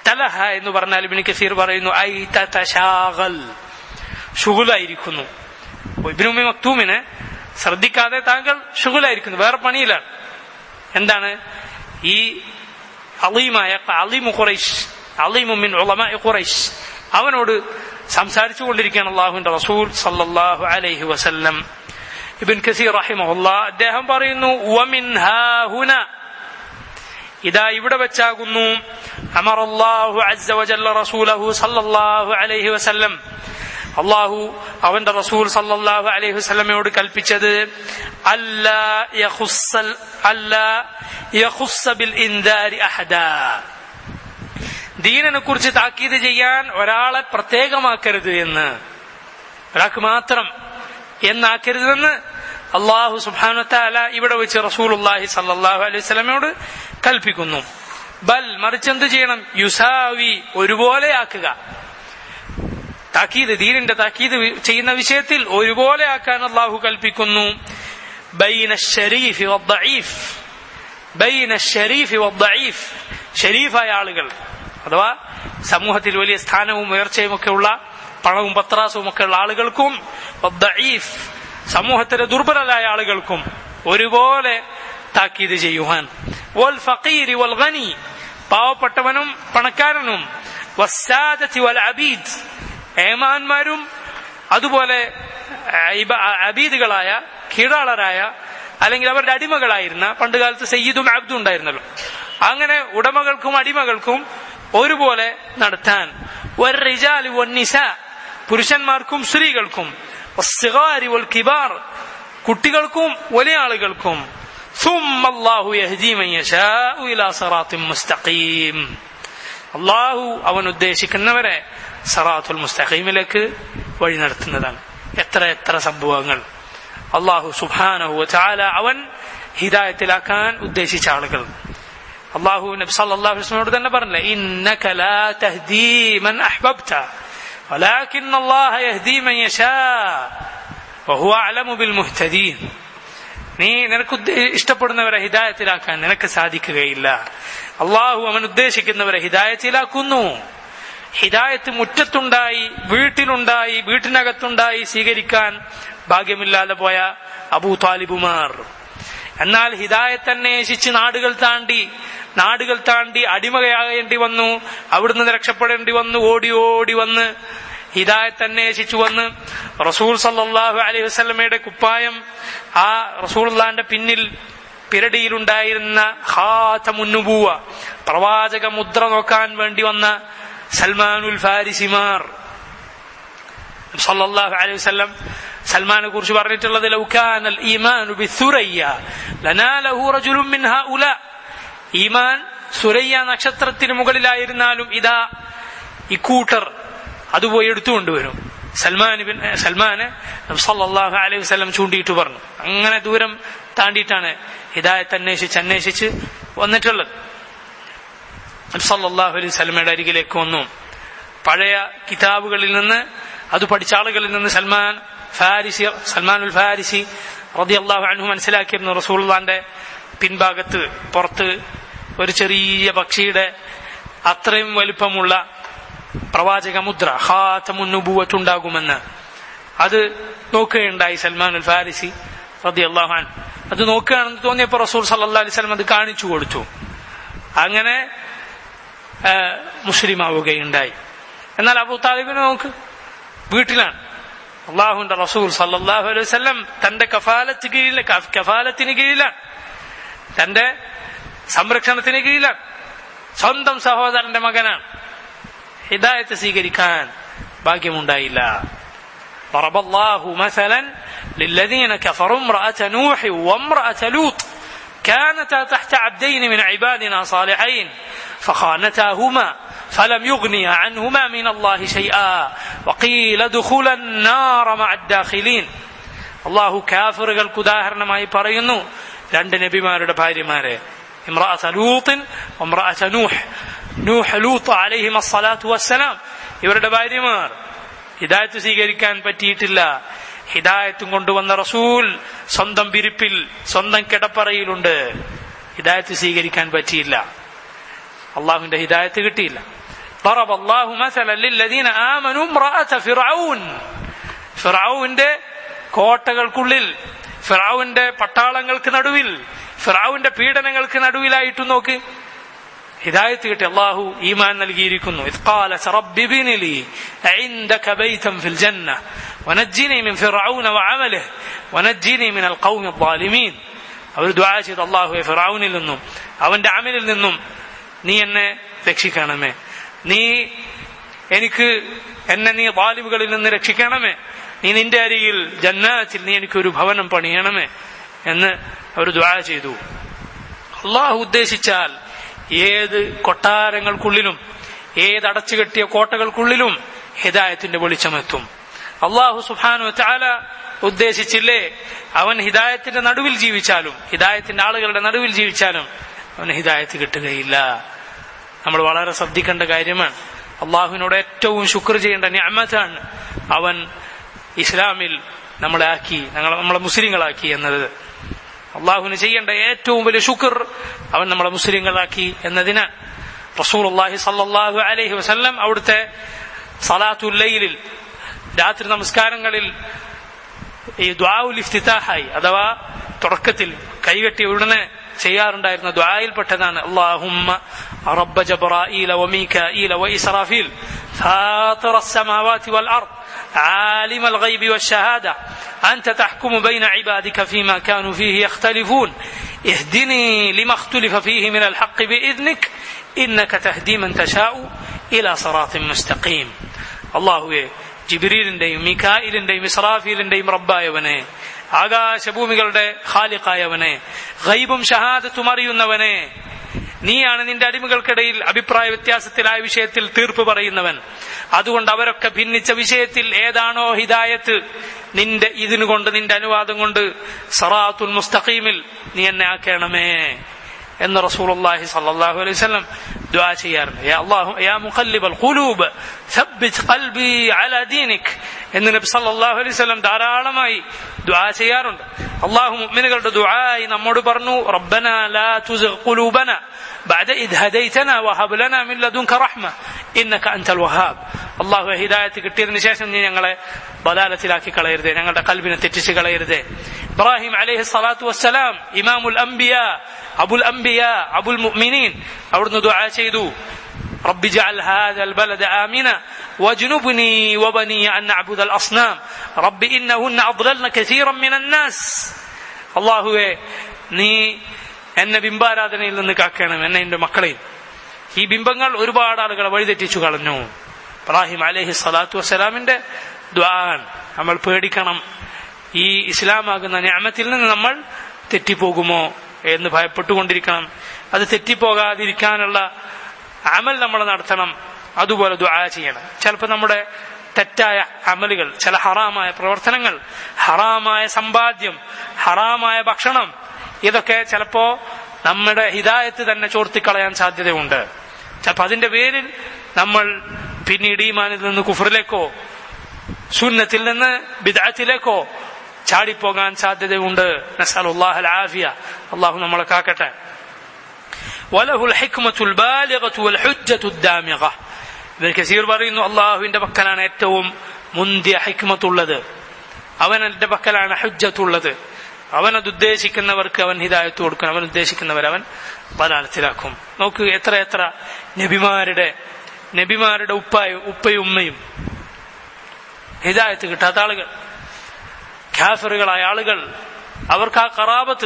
തലഹ എന്ന് പറഞ്ഞാൽ ഇബിന് കസീർ പറയുന്നു ഐ തശാഗൽ ഷുഗുലായിരിക്കുന്നു ഇബിനുമി മക്തൂമിന് ശ്രദ്ധിക്കാതെ താങ്കൾ ഷുഗുലായിരിക്കുന്നു വേറെ പണിയിലാണ് എന്താണ് ഈ അലീമായ അലീമു ഖുറൈഷ് അലീമു മിൻ ഉലമാ ഖുറൈഷ് അവനോട് സംസാരിച്ചു കൊണ്ടിരിക്കുകയാണ് അള്ളാഹുവിന്റെ റസൂൽ സല്ലല്ലാഹു അലൈഹി വസല്ലം ഇബിൻ കസീർ റഹിമഹുല്ല അദ്ദേഹം പറയുന്നു വമിൻ ഹാഹുന ഇതാ ഇവിടെ വെച്ചാകുന്നു അമറല്ലാഹു അസ്സ വജല്ല റസൂലഹു സല്ലല്ലാഹു അലൈഹി വസല്ലം അള്ളാഹു അവന്റെ റസൂൽ സല്ലല്ലാഹു അലൈഹി വസല്ലമയോട് കൽപ്പിച്ചത് അല്ലാ യഖുസ്സൽ അല്ലാ യഖുസ്സ ബിൽ ഇൻദാരി അഹദാ ദീനിനെ കുറിച്ച് താക്കീത് ചെയ്യാൻ ഒരാളെ പ്രത്യേകമാക്കരുത് എന്ന് ഒരാൾക്ക് മാത്രം എന്നാക്കരുതെന്ന് അള്ളാഹു സുബാനത്താല ഇവിടെ വെച്ച് റസൂലുല്ലാഹി സല്ലാഹു അലൈഹി സ്വലമയോട് കൽപ്പിക്കുന്നു ബൽ മറിച്ച് എന്ത് ചെയ്യണം യുസാവി ഒരുപോലെ ആക്കുക താക്കീത് ദീനിന്റെ താക്കീത് ചെയ്യുന്ന വിഷയത്തിൽ ഒരുപോലെ ആക്കാൻ അള്ളാഹു കൽപ്പിക്കുന്നു ബൈന ഷരീഫ് വദ്ദഈഫ് ബൈന ഷരീഫ് വദ്ദഈഫ് ഷരീഫായ ആളുകൾ അഥവാ സമൂഹത്തിൽ വലിയ സ്ഥാനവും ഉയർച്ചയും ഒക്കെ ഉള്ള പണവും പത്രാസവും ഒക്കെ ഉള്ള ആളുകൾക്കും വദ്ദഈഫ് സമൂഹത്തിലെ ദുർബലരായ ആളുകൾക്കും ഒരുപോലെ താക്കീത് ചെയ്യുവാൻ വൽ ഫഖീരി വൽ ഗനി പാവപ്പെട്ടവനും പണക്കാരനും വസ്സാദത്തി വൽ അബീദ് ഏമാന്മാരും അതുപോലെ അബീദുകളായ കീഴാളരായ അല്ലെങ്കിൽ അവരുടെ അടിമകളായിരുന്ന പണ്ടുകാലത്ത് സയ്യിദും അബ്ദും ഉണ്ടായിരുന്നല്ലോ അങ്ങനെ ഉടമകൾക്കും അടിമകൾക്കും ഒരുപോലെ നടത്താൻ നിസ പുരുഷന്മാർക്കും സ്ത്രീകൾക്കും വൽ കിബാർ കുട്ടികൾക്കും വലിയ ആളുകൾക്കും അള്ളാഹു അവൻ ഉദ്ദേശിക്കുന്നവരെ സറാത്തുൽ മുസ്തഖീമിലേക്ക് വഴി നടത്തുന്നതാണ് എത്ര എത്ര സംഭവങ്ങൾ അള്ളാഹു സുബാനഹു ചാല അവൻ ഹിദായത്തിലാക്കാൻ ഉദ്ദേശിച്ച ആളുകൾ അള്ളാഹു നബി സല്ലല്ലാഹു അലൈഹി വസല്ലമയോട് തന്നെ പറഞ്ഞില്ലേ ഇന്നക ലാ തഹ്ദീ മൻ അഹ്ബബ്ത ولكن الله يهدي من يشاء وهو أعلم بالمهتدين നീ നിനക്ക് ഇഷ്ടപ്പെടുന്നവരെ ഹിദായത്തിലാക്കാൻ നിനക്ക് സാധിക്കുകയില്ല അള്ളാഹു അവൻ ഉദ്ദേശിക്കുന്നവരെ ഹിദായത്തിലാക്കുന്നു ഹിദായത്ത് മുറ്റത്തുണ്ടായി വീട്ടിലുണ്ടായി വീട്ടിനകത്തുണ്ടായി സ്വീകരിക്കാൻ ഭാഗ്യമില്ലാതെ പോയ അബൂ താലിബുമാർ എന്നാൽ ഹിദായത്ത് അന്വേഷിച്ച് നാടുകൾ താണ്ടി നാടുകൾ താണ്ടി അടിമകയാകേണ്ടി വന്നു അവിടുന്ന് രക്ഷപ്പെടേണ്ടി വന്നു ഓടി ഓടി വന്ന് ഹിദായത്ത് അന്വേഷിച്ചു വന്ന് റസൂൽ സല്ലാഹു അലൈഹി വസ്ലമയുടെ കുപ്പായം ആ റസൂൽന്റെ പിന്നിൽ പിരടിയിലുണ്ടായിരുന്ന ഹാത്തമുന്നുബൂവ പ്രവാചക മുദ്ര നോക്കാൻ വേണ്ടി വന്ന സൽമാനുൽ ഫാരിസിമാർ സല്ലല്ലാഹു അലൈഹി വസല്ലം സൽമാനെ കുറിച്ച് പറഞ്ഞിട്ടുള്ളത് ലൗകാനൽ ഈമാനു ബിസുറയ്യ ലനാലഹു റജുലുൻ മിൻ ഹൗല ഈമാൻ സുരയ്യ നക്ഷത്രത്തിന് മുകളിലായിരുന്നാലും ഇതാ ഇക്കൂട്ടർ അത് പോയി എടുത്തുകൊണ്ടുവരും സൽമാൻ ബിൻ സൽമാന് സല്ലല്ലാഹു അലൈഹി വസല്ലം ചൂണ്ടിയിട്ട് പറഞ്ഞു അങ്ങനെ ദൂരം താണ്ടിയിട്ടാണ് ഹിദായത്ത് അന്വേഷിച്ച് അന്വേഷിച്ച് വന്നിട്ടുള്ളത് സല്ലല്ലാഹു അലൈഹി വസല്ലമയുടെ അരികിലേക്ക് വന്നു പഴയ കിതാബുകളിൽ നിന്ന് അത് പഠിച്ച ആളുകളിൽ നിന്ന് സൽമാൻ ഫാരിസി സൽമാനുൽ ഫാരിസി റതി അള്ളാഹു അൻഹു മനസ്സിലാക്കിയിരുന്നു റസൂള്ളാന്റെ പിൻഭാഗത്ത് പുറത്ത് ഒരു ചെറിയ പക്ഷിയുടെ അത്രയും വലിപ്പമുള്ള പ്രവാചക മുദ്ര ഹാത്തമുന്നുബൂവത്തുണ്ടാകുമെന്ന് അത് നോക്കുകയുണ്ടായി സൽമാൻ അൽ ഫാരിസി റതി അള്ളാഹാൻ അത് നോക്കുകയാണെന്ന് തോന്നിയപ്പോൾ റസൂൽ സല്ലാ അലൈഹി സ്വലം അത് കാണിച്ചു കൊടുത്തു അങ്ങനെ മുസ്ലിമാവുകയുണ്ടായി എന്നാൽ അബു താലിബിനെ നോക്ക് വീട്ടിലാണ് അള്ളാഹുന്റെ റസൂൽ സല്ലാഹു അലൈഹി വല്ലം തന്റെ കഫാലത്ത് കീഴിൽ കഫാലത്തിന് കീഴിലാണ് തന്റെ സംരക്ഷണത്തിന് കീഴിലാണ് സ്വന്തം സഹോദരന്റെ മകനാണ് ഹിദായത്ത് സ്വീകരിക്കാൻ ഭാഗ്യമുണ്ടായില്ല ضرب الله مثلا للذين كفروا امرأة نوح وامرأة لوط كانتا تحت عبدين من عبادنا صالحين فخانتاهما فلم يغنيا عنهما من الله شيئا وقيل ادخلا النار مع الداخلين അള്ളാഹു കാഫറുകൾക്ക് ഉദാഹരണമായി പറയുന്നു രണ്ട് നബിമാരുടെ ഭാര്യമാരെ ഇമ്രാഅത്ത് ലൂത്തിൻ ഇമ്രാഅത്ത് നൂഹ് നൂഹ് ലൂത്ത് അലൈഹിം അസ്സലാത്തു വസ്സലാം ഇവരുടെ ഭാര്യമാർ ഹിദായത്ത് സ്വീകരിക്കാൻ പറ്റിയിട്ടില്ല ഹിദായത്തും കൊണ്ടുവന്ന റസൂൽ സ്വന്തം വിരിപ്പിൽ സ്വന്തം കിടപ്പറയിലുണ്ട് ഹിദായത്ത് സ്വീകരിക്കാൻ പറ്റിയില്ല അള്ളാഹുവിന്റെ ഹിദായത്ത് കിട്ടിയില്ല ضرب الله مثلا للذين آمنوا امرأة فرعون ഫിറാവുവിന്റെ കോട്ടകൾക്കുള്ളിൽ ഫിറാവുവിന്റെ പട്ടാളങ്ങൾക്ക് നടുവിൽ ഫിറാവുവിന്റെ പീഡനങ്ങൾക്ക് നടുവിലായിട്ട് നോക്ക് ഹിദായത്ത് കിട്ടി അള്ളാഹു ഈമാൻ നൽകിയിരിക്കുന്നു إذ قالت رب ابن لي عندك بيتا في الجنة ونجني من فرعون وعمله ونجني من القوم الظالمين അവർ ദുആ ചെയ്ത് അള്ളാഹു ഫിറാവുനിൽ നിന്നും അവന്റെ അമലിൽ നിന്നും നീ എന്നെ രക്ഷിക്കണമേ നീ എനിക്ക് എന്നെ നീ വാലിബുകളിൽ നിന്ന് രക്ഷിക്കണമേ നീ നിന്റെ അരികിൽ ജന്നാത്തിൽ നീ എനിക്കൊരു ഭവനം പണിയണമേ എന്ന് അവർ ദ്വാ ചെയ്തു അള്ളാഹു ഉദ്ദേശിച്ചാൽ ഏത് കൊട്ടാരങ്ങൾക്കുള്ളിലും ഏത് അടച്ചുകെട്ടിയ കോട്ടകൾക്കുള്ളിലും ഹിദായത്തിന്റെ വെളിച്ചമെത്തും അള്ളാഹു സുഹാനു ചാല ഉദ്ദേശിച്ചില്ലേ അവൻ ഹിദായത്തിന്റെ നടുവിൽ ജീവിച്ചാലും ഹിദായത്തിന്റെ ആളുകളുടെ നടുവിൽ ജീവിച്ചാലും അവന് ഹിദായത്ത് കിട്ടുകയില്ല നമ്മൾ വളരെ ശ്രദ്ധിക്കേണ്ട കാര്യമാണ് അള്ളാഹുവിനോട് ഏറ്റവും ശുക്ർ ചെയ്യേണ്ട ഞാമത്താണ് അവൻ ഇസ്ലാമിൽ നമ്മളെ ആക്കി ഞങ്ങളെ നമ്മളെ മുസ്ലിങ്ങളാക്കി എന്നത് അള്ളാഹുവിന് ചെയ്യേണ്ട ഏറ്റവും വലിയ ശുക്ർ അവൻ നമ്മളെ മുസ്ലിങ്ങളാക്കി എന്നതിന് റസൂൽ അള്ളാഹി സല്ലാഹു അലൈഹി വസല്ലം അവിടുത്തെ സലാത്തുല്ലയിലിൽ രാത്രി നമസ്കാരങ്ങളിൽ ഈ ദ്വാഉൽ ഇഫ്തിതാഹായി അഥവാ തുടക്കത്തിൽ കൈകെട്ടി ഉടനെ ചെയ്യാറുണ്ടായിരുന്ന ദ്വായിൽപ്പെട്ടതാണ് അള്ളാഹുമ്മ റബ്ബ ജബ്രായീല വമീകായീല വഇസ്രാഫീൽ فاطر السماوات والأرض عالم الغيب والشهادة أنت تحكم بين عبادك فيما كانوا فيه يختلفون اهدني لما اختلف فيه من الحق بإذنك إنك تهدي من تشاء إلى صراط مستقيم الله ജിബിരീലിന്റെയും മിഖായിലിന്റെയും ഇസ്രാഫീലിന്റെയും റബ്ബായവനെ ആകാശഭൂമികളുടെ ഖാലിഖായവനെ ഗൈബും ഷഹാദത്തും അറിയുന്നവനെ നീയാണ് നിന്റെ അടിമകൾക്കിടയിൽ അഭിപ്രായ വ്യത്യാസത്തിലായ വിഷയത്തിൽ തീർപ്പ് പറയുന്നവൻ അതുകൊണ്ട് അവരൊക്കെ ഭിന്നിച്ച വിഷയത്തിൽ ഏതാണോ ഹിദായത്ത് നിന്റെ ഇതിനു കൊണ്ട് നിന്റെ അനുവാദം കൊണ്ട് സറാത്തുൽ മുസ്തഖീമിൽ നീ എന്നെ ആക്കണമേ എന്ന് റസൂലുള്ളാഹി സ്വല്ലല്ലാഹു അലൈഹി വസല്ലം ദുആ ചെയ്യാറുണ്ട് യാ അല്ലാഹു യാ മുഖല്ലിബൽ ഖുലൂബ് ثبت قلبي على دينك എന്ന് നബി സല്ലല്ലാഹു അലൈഹി വസല്ലം ധാരാളമായി ദുആ ചെയ്യാറുണ്ട് അല്ലാഹു മുഅ്മിനുകളുടെ ദുആയി നമ്മോട് പറഞ്ഞു റബ്ബന ലാ തുസിഗ് ഖുലൂബന بعد إذ هديتنا وهب لنا من لدنك رحمة إنك أنت الوهاب അള്ളാഹു ഹിദായത്ത് കിട്ടിയതിനു ശേഷം നീ ഞങ്ങളെ ബലാലത്തിലാക്കി കളയരുതേ ഞങ്ങളുടെ കൽബിനെ തെറ്റിച്ച് കളയരുതേ ഇബ്രാഹിം അലൈഹി സ്വലാത്തു വസ്സലാം ഇമാമുൽ അംബിയ അബുൽ അംബിയ അബുൽ മുഅ്മിനീൻ അവിടുന്ന് ദുആ ചെയ്തു رب اجعل هذا البلد آمنا واجنبني وبني أن نعبد الأصنام رب إنهن أضللن كثيرا من الناس الله നീ എന്നെ ബിംബാരാധനയിൽ നിന്ന് കാക്കണം എന്നെ എന്റെ മക്കളെയും ഈ ബിംബങ്ങൾ ഒരുപാട് ആളുകളെ വഴിതെറ്റിച്ചു കളഞ്ഞു ഇബ്രാഹിം അലഹി സ്വലാത്തു വസ്സലാമിന്റെ ദ്വാൻ നമ്മൾ പേടിക്കണം ഈ ഇസ്ലാമാകുന്ന ഞാമത്തിൽ നിന്ന് നമ്മൾ തെറ്റിപ്പോകുമോ എന്ന് ഭയപ്പെട്ടുകൊണ്ടിരിക്കണം അത് തെറ്റിപ്പോകാതിരിക്കാനുള്ള അമൽ നമ്മൾ നടത്തണം അതുപോലെ ദുആ ചെയ്യണം ചിലപ്പോൾ നമ്മുടെ തെറ്റായ അമലുകൾ ചില ഹറാമായ പ്രവർത്തനങ്ങൾ ഹറാമായ സമ്പാദ്യം ഹറാമായ ഭക്ഷണം ഇതൊക്കെ ചിലപ്പോ നമ്മുടെ ഹിദായത്ത് തന്നെ ചോർത്തിക്കളയാൻ സാധ്യതയുണ്ട് ചിലപ്പോൾ അതിന്റെ പേരിൽ നമ്മൾ പിന്നീട് ഈമാനിൽ നിന്ന് കുഫറിലേക്കോ സുന്നത്തിൽ നിന്ന് ബിദാത്തിലേക്കോ ചാടിപ്പോകാൻ സാധ്യതയുണ്ട് നസലുല്ലാഹൽ ആഫിയ അള്ളാഹു നമ്മളെ കാക്കട്ടെ വലഹുൽ ഹിക്മത്തുൽ ബാലിഗത്തു വൽ ഹുജ്ജത്തു ദാമിഗ ഇബ്നു കസീർ പറയുന്നു അള്ളാഹുവിന്റെ പക്കലാണ് ഏറ്റവും മുന്തിയ ഹിക്മത്തുള്ളത് അവന്റെ പക്കലാണ് ഹുജ്ജത്തുള്ളത് അവൻ അത് ഉദ്ദേശിക്കുന്നവർക്ക് അവൻ ഹിദായത്ത് കൊടുക്കണം അവൻ ഉദ്ദേശിക്കുന്നവർ അവൻ ബലാലത്തിലാക്കും നോക്ക് എത്ര എത്ര നബിമാരുടെ നബിമാരുടെ ഉപ്പായും ഉപ്പയും ഉമ്മയും ഹിദായത്ത് കിട്ടാത്ത ആളുകൾ ഖാഫറുകളായ ആളുകൾ അവർക്ക് ആ കറാബത്ത്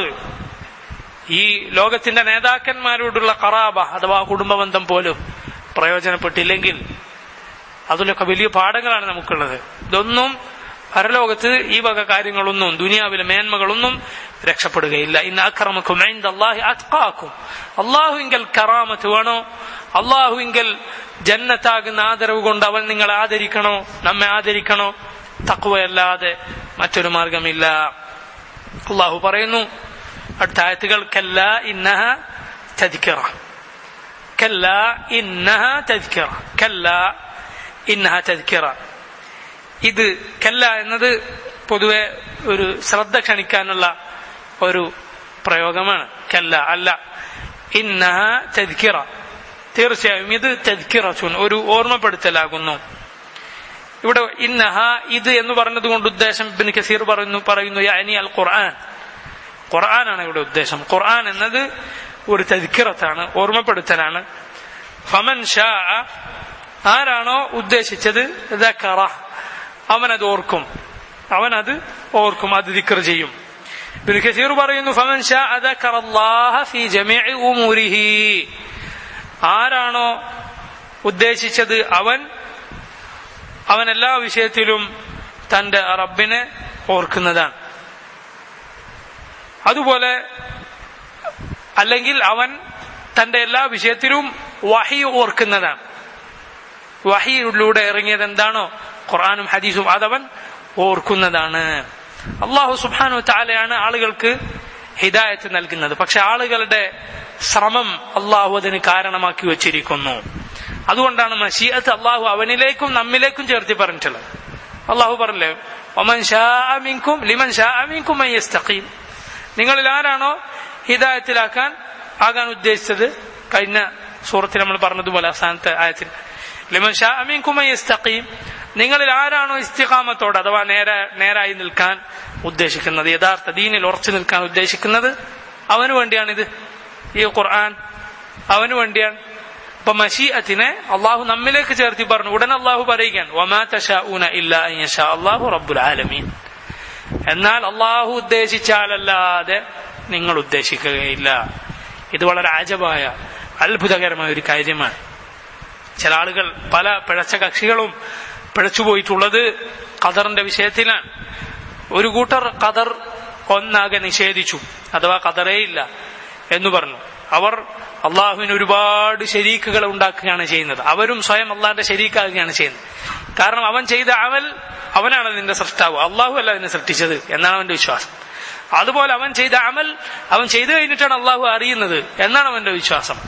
ഈ ലോകത്തിന്റെ നേതാക്കന്മാരോടുള്ള കറാബ അഥവാ കുടുംബബന്ധം പോലും പ്രയോജനപ്പെട്ടില്ലെങ്കിൽ അതിലൊക്കെ വലിയ പാഠങ്ങളാണ് നമുക്കുള്ളത് ഇതൊന്നും പരലോകത്ത് ഈ വക കാര്യങ്ങളൊന്നും ദുനിയാവിലെ മേന്മകളൊന്നും രക്ഷപ്പെടുകയില്ല ഇന്ന് അക്രമക്കും അള്ളാഹി അത്കാക്കും അള്ളാഹുവിങ്കൽ കറാമത്ത് വേണോ അള്ളാഹുവിങ്കൽ ജന്നത്താകുന്ന ആദരവ് കൊണ്ട് അവൻ നിങ്ങളെ ആദരിക്കണോ നമ്മെ ആദരിക്കണോ തക്കുവയല്ലാതെ മറ്റൊരു മാർഗമില്ല അള്ളാഹു പറയുന്നു അടുത്ത ആയത്തുകൾ കല്ല ഇന്നഹ തദിക്കറ കല്ല ഇന്നഹ തദിക്കറ കല്ല ഇന്നഹ തദിക്കറ ഇത് കല്ല എന്നത് പൊതുവെ ഒരു ശ്രദ്ധ ക്ഷണിക്കാനുള്ള ഒരു പ്രയോഗമാണ് കല്ല അല്ല ഇന്നഹ തദിക്കറ തീർച്ചയായും ഇത് തെദ്ക്കിറച്ചുൻ ഒരു ഓർമ്മപ്പെടുത്തലാകുന്നു ഇവിടെ ഇന്നഹ ഇത് എന്ന് പറഞ്ഞത് കൊണ്ട് ഉദ്ദേശം ബിൻ കസീർ പറയുന്നു പറയുന്നു യാനി അൽ ഖുർആൻ ഖുർആനാണ് ഇവിടെ ഉദ്ദേശം ഖുർആൻ എന്നത് ഒരു തദ്ക്കിറത്താണ് ഓർമ്മപ്പെടുത്തലാണ് ഫമൻ ഷാ ആരാണോ ഉദ്ദേശിച്ചത് ദക്കറ അവനത് ഓർക്കും അവനത് ഓർക്കും അത് ദിക്ർ ചെയ്യും ബിൻ കസീർ പറയുന്നു ഫമൻ ഷാ ദക്കറ അല്ലാഹ ഫീ ജമീഇ ഉമൂരിഹി ആരാണോ ഉദ്ദേശിച്ചത് അവൻ അവൻ എല്ലാ വിഷയത്തിലും തന്റെ റബ്ബിനെ ഓർക്കുന്നതാണ് അതുപോലെ അല്ലെങ്കിൽ അവൻ തന്റെ എല്ലാ വിഷയത്തിലും വഹി ഓർക്കുന്നതാണ് വഹിയിലൂടെ ഇറങ്ങിയത് എന്താണോ ഖുർആാനും ഹദീസും അതവൻ ഓർക്കുന്നതാണ് അള്ളാഹു സുബാനു താലയാണ് ആളുകൾക്ക് ഹിദായത്ത് നൽകുന്നത് പക്ഷെ ആളുകളുടെ ശ്രമം അള്ളാഹു അതിന് കാരണമാക്കി വച്ചിരിക്കുന്നു അതുകൊണ്ടാണ് മഷീഅത്ത് അള്ളാഹു അവനിലേക്കും നമ്മിലേക്കും ചേർത്തി പറഞ്ഞിട്ടുള്ളത് അള്ളാഹു പറഞ്ഞില്ലേ ഒമൻ ഷാമിൻകും ലിമൻ ഷാമിൻകും യസ്തഖീം നിങ്ങളിൽ ആരാണോ ഹിദായത്തിലാക്കാൻ ആകാൻ ഉദ്ദേശിച്ചത് കഴിഞ്ഞ സൂറത്തിൽ നമ്മൾ പറഞ്ഞതുപോലെ അവസാനത്തെ ആയത്തിൽ ലിമൻ ഷാമിൻകും യസ്തഖീം നിങ്ങളിൽ ആരാണോ ഇസ്തിഖാമത്തോട് അഥവാ നേരെ നേരായി നിൽക്കാൻ ഉദ്ദേശിക്കുന്നത് യഥാർത്ഥ ദീനിൽ ഉറച്ചു നിൽക്കാൻ ഉദ്ദേശിക്കുന്നത് അവന് വേണ്ടിയാണിത് ഈ ഖുർആൻ അവന് വേണ്ടിയാണ് അപ്പൊ മഷീഅത്തിനെ അള്ളാഹു നമ്മിലേക്ക് ചേർത്തി പറഞ്ഞു ഉടൻ അള്ളാഹു പറയുകയാണ് വമാ തശാഊന ഇല്ല അള്ളാഹു റബ്ബുൽ ആലമീൻ എന്നാൽ അള്ളാഹു ഉദ്ദേശിച്ചാലല്ലാതെ നിങ്ങൾ ഉദ്ദേശിക്കുകയില്ല ഇത് വളരെ ആജമായ അത്ഭുതകരമായ ഒരു കാര്യമാണ് ചില ആളുകൾ പല പിഴച്ച കക്ഷികളും പിഴച്ചുപോയിട്ടുള്ളത് ഖദറിന്റെ വിഷയത്തിലാണ് ഒരു കൂട്ടർ ഖദർ ഒന്നാകെ നിഷേധിച്ചു അഥവാ ഖദറേ ഇല്ല എന്ന് പറഞ്ഞു അവർ അള്ളാഹുവിന് ഒരുപാട് ശരീക്കുകൾ ഉണ്ടാക്കുകയാണ് ചെയ്യുന്നത് അവരും സ്വയം അള്ളാഹിന്റെ ശരീക്കാകുകയാണ് ചെയ്യുന്നത് കാരണം അവൻ ചെയ്ത അവൽ അവനാണ് അതിന്റെ സൃഷ്ടാവ് അള്ളാഹു അല്ല അതിനെ സൃഷ്ടിച്ചത് എന്നാണ് അവന്റെ വിശ്വാസം അതുപോലെ അവൻ ചെയ്ത അമൽ അവൻ ചെയ്തു കഴിഞ്ഞിട്ടാണ് അള്ളാഹു അറിയുന്നത് എന്നാണ് അവന്റെ വിശ്വാസം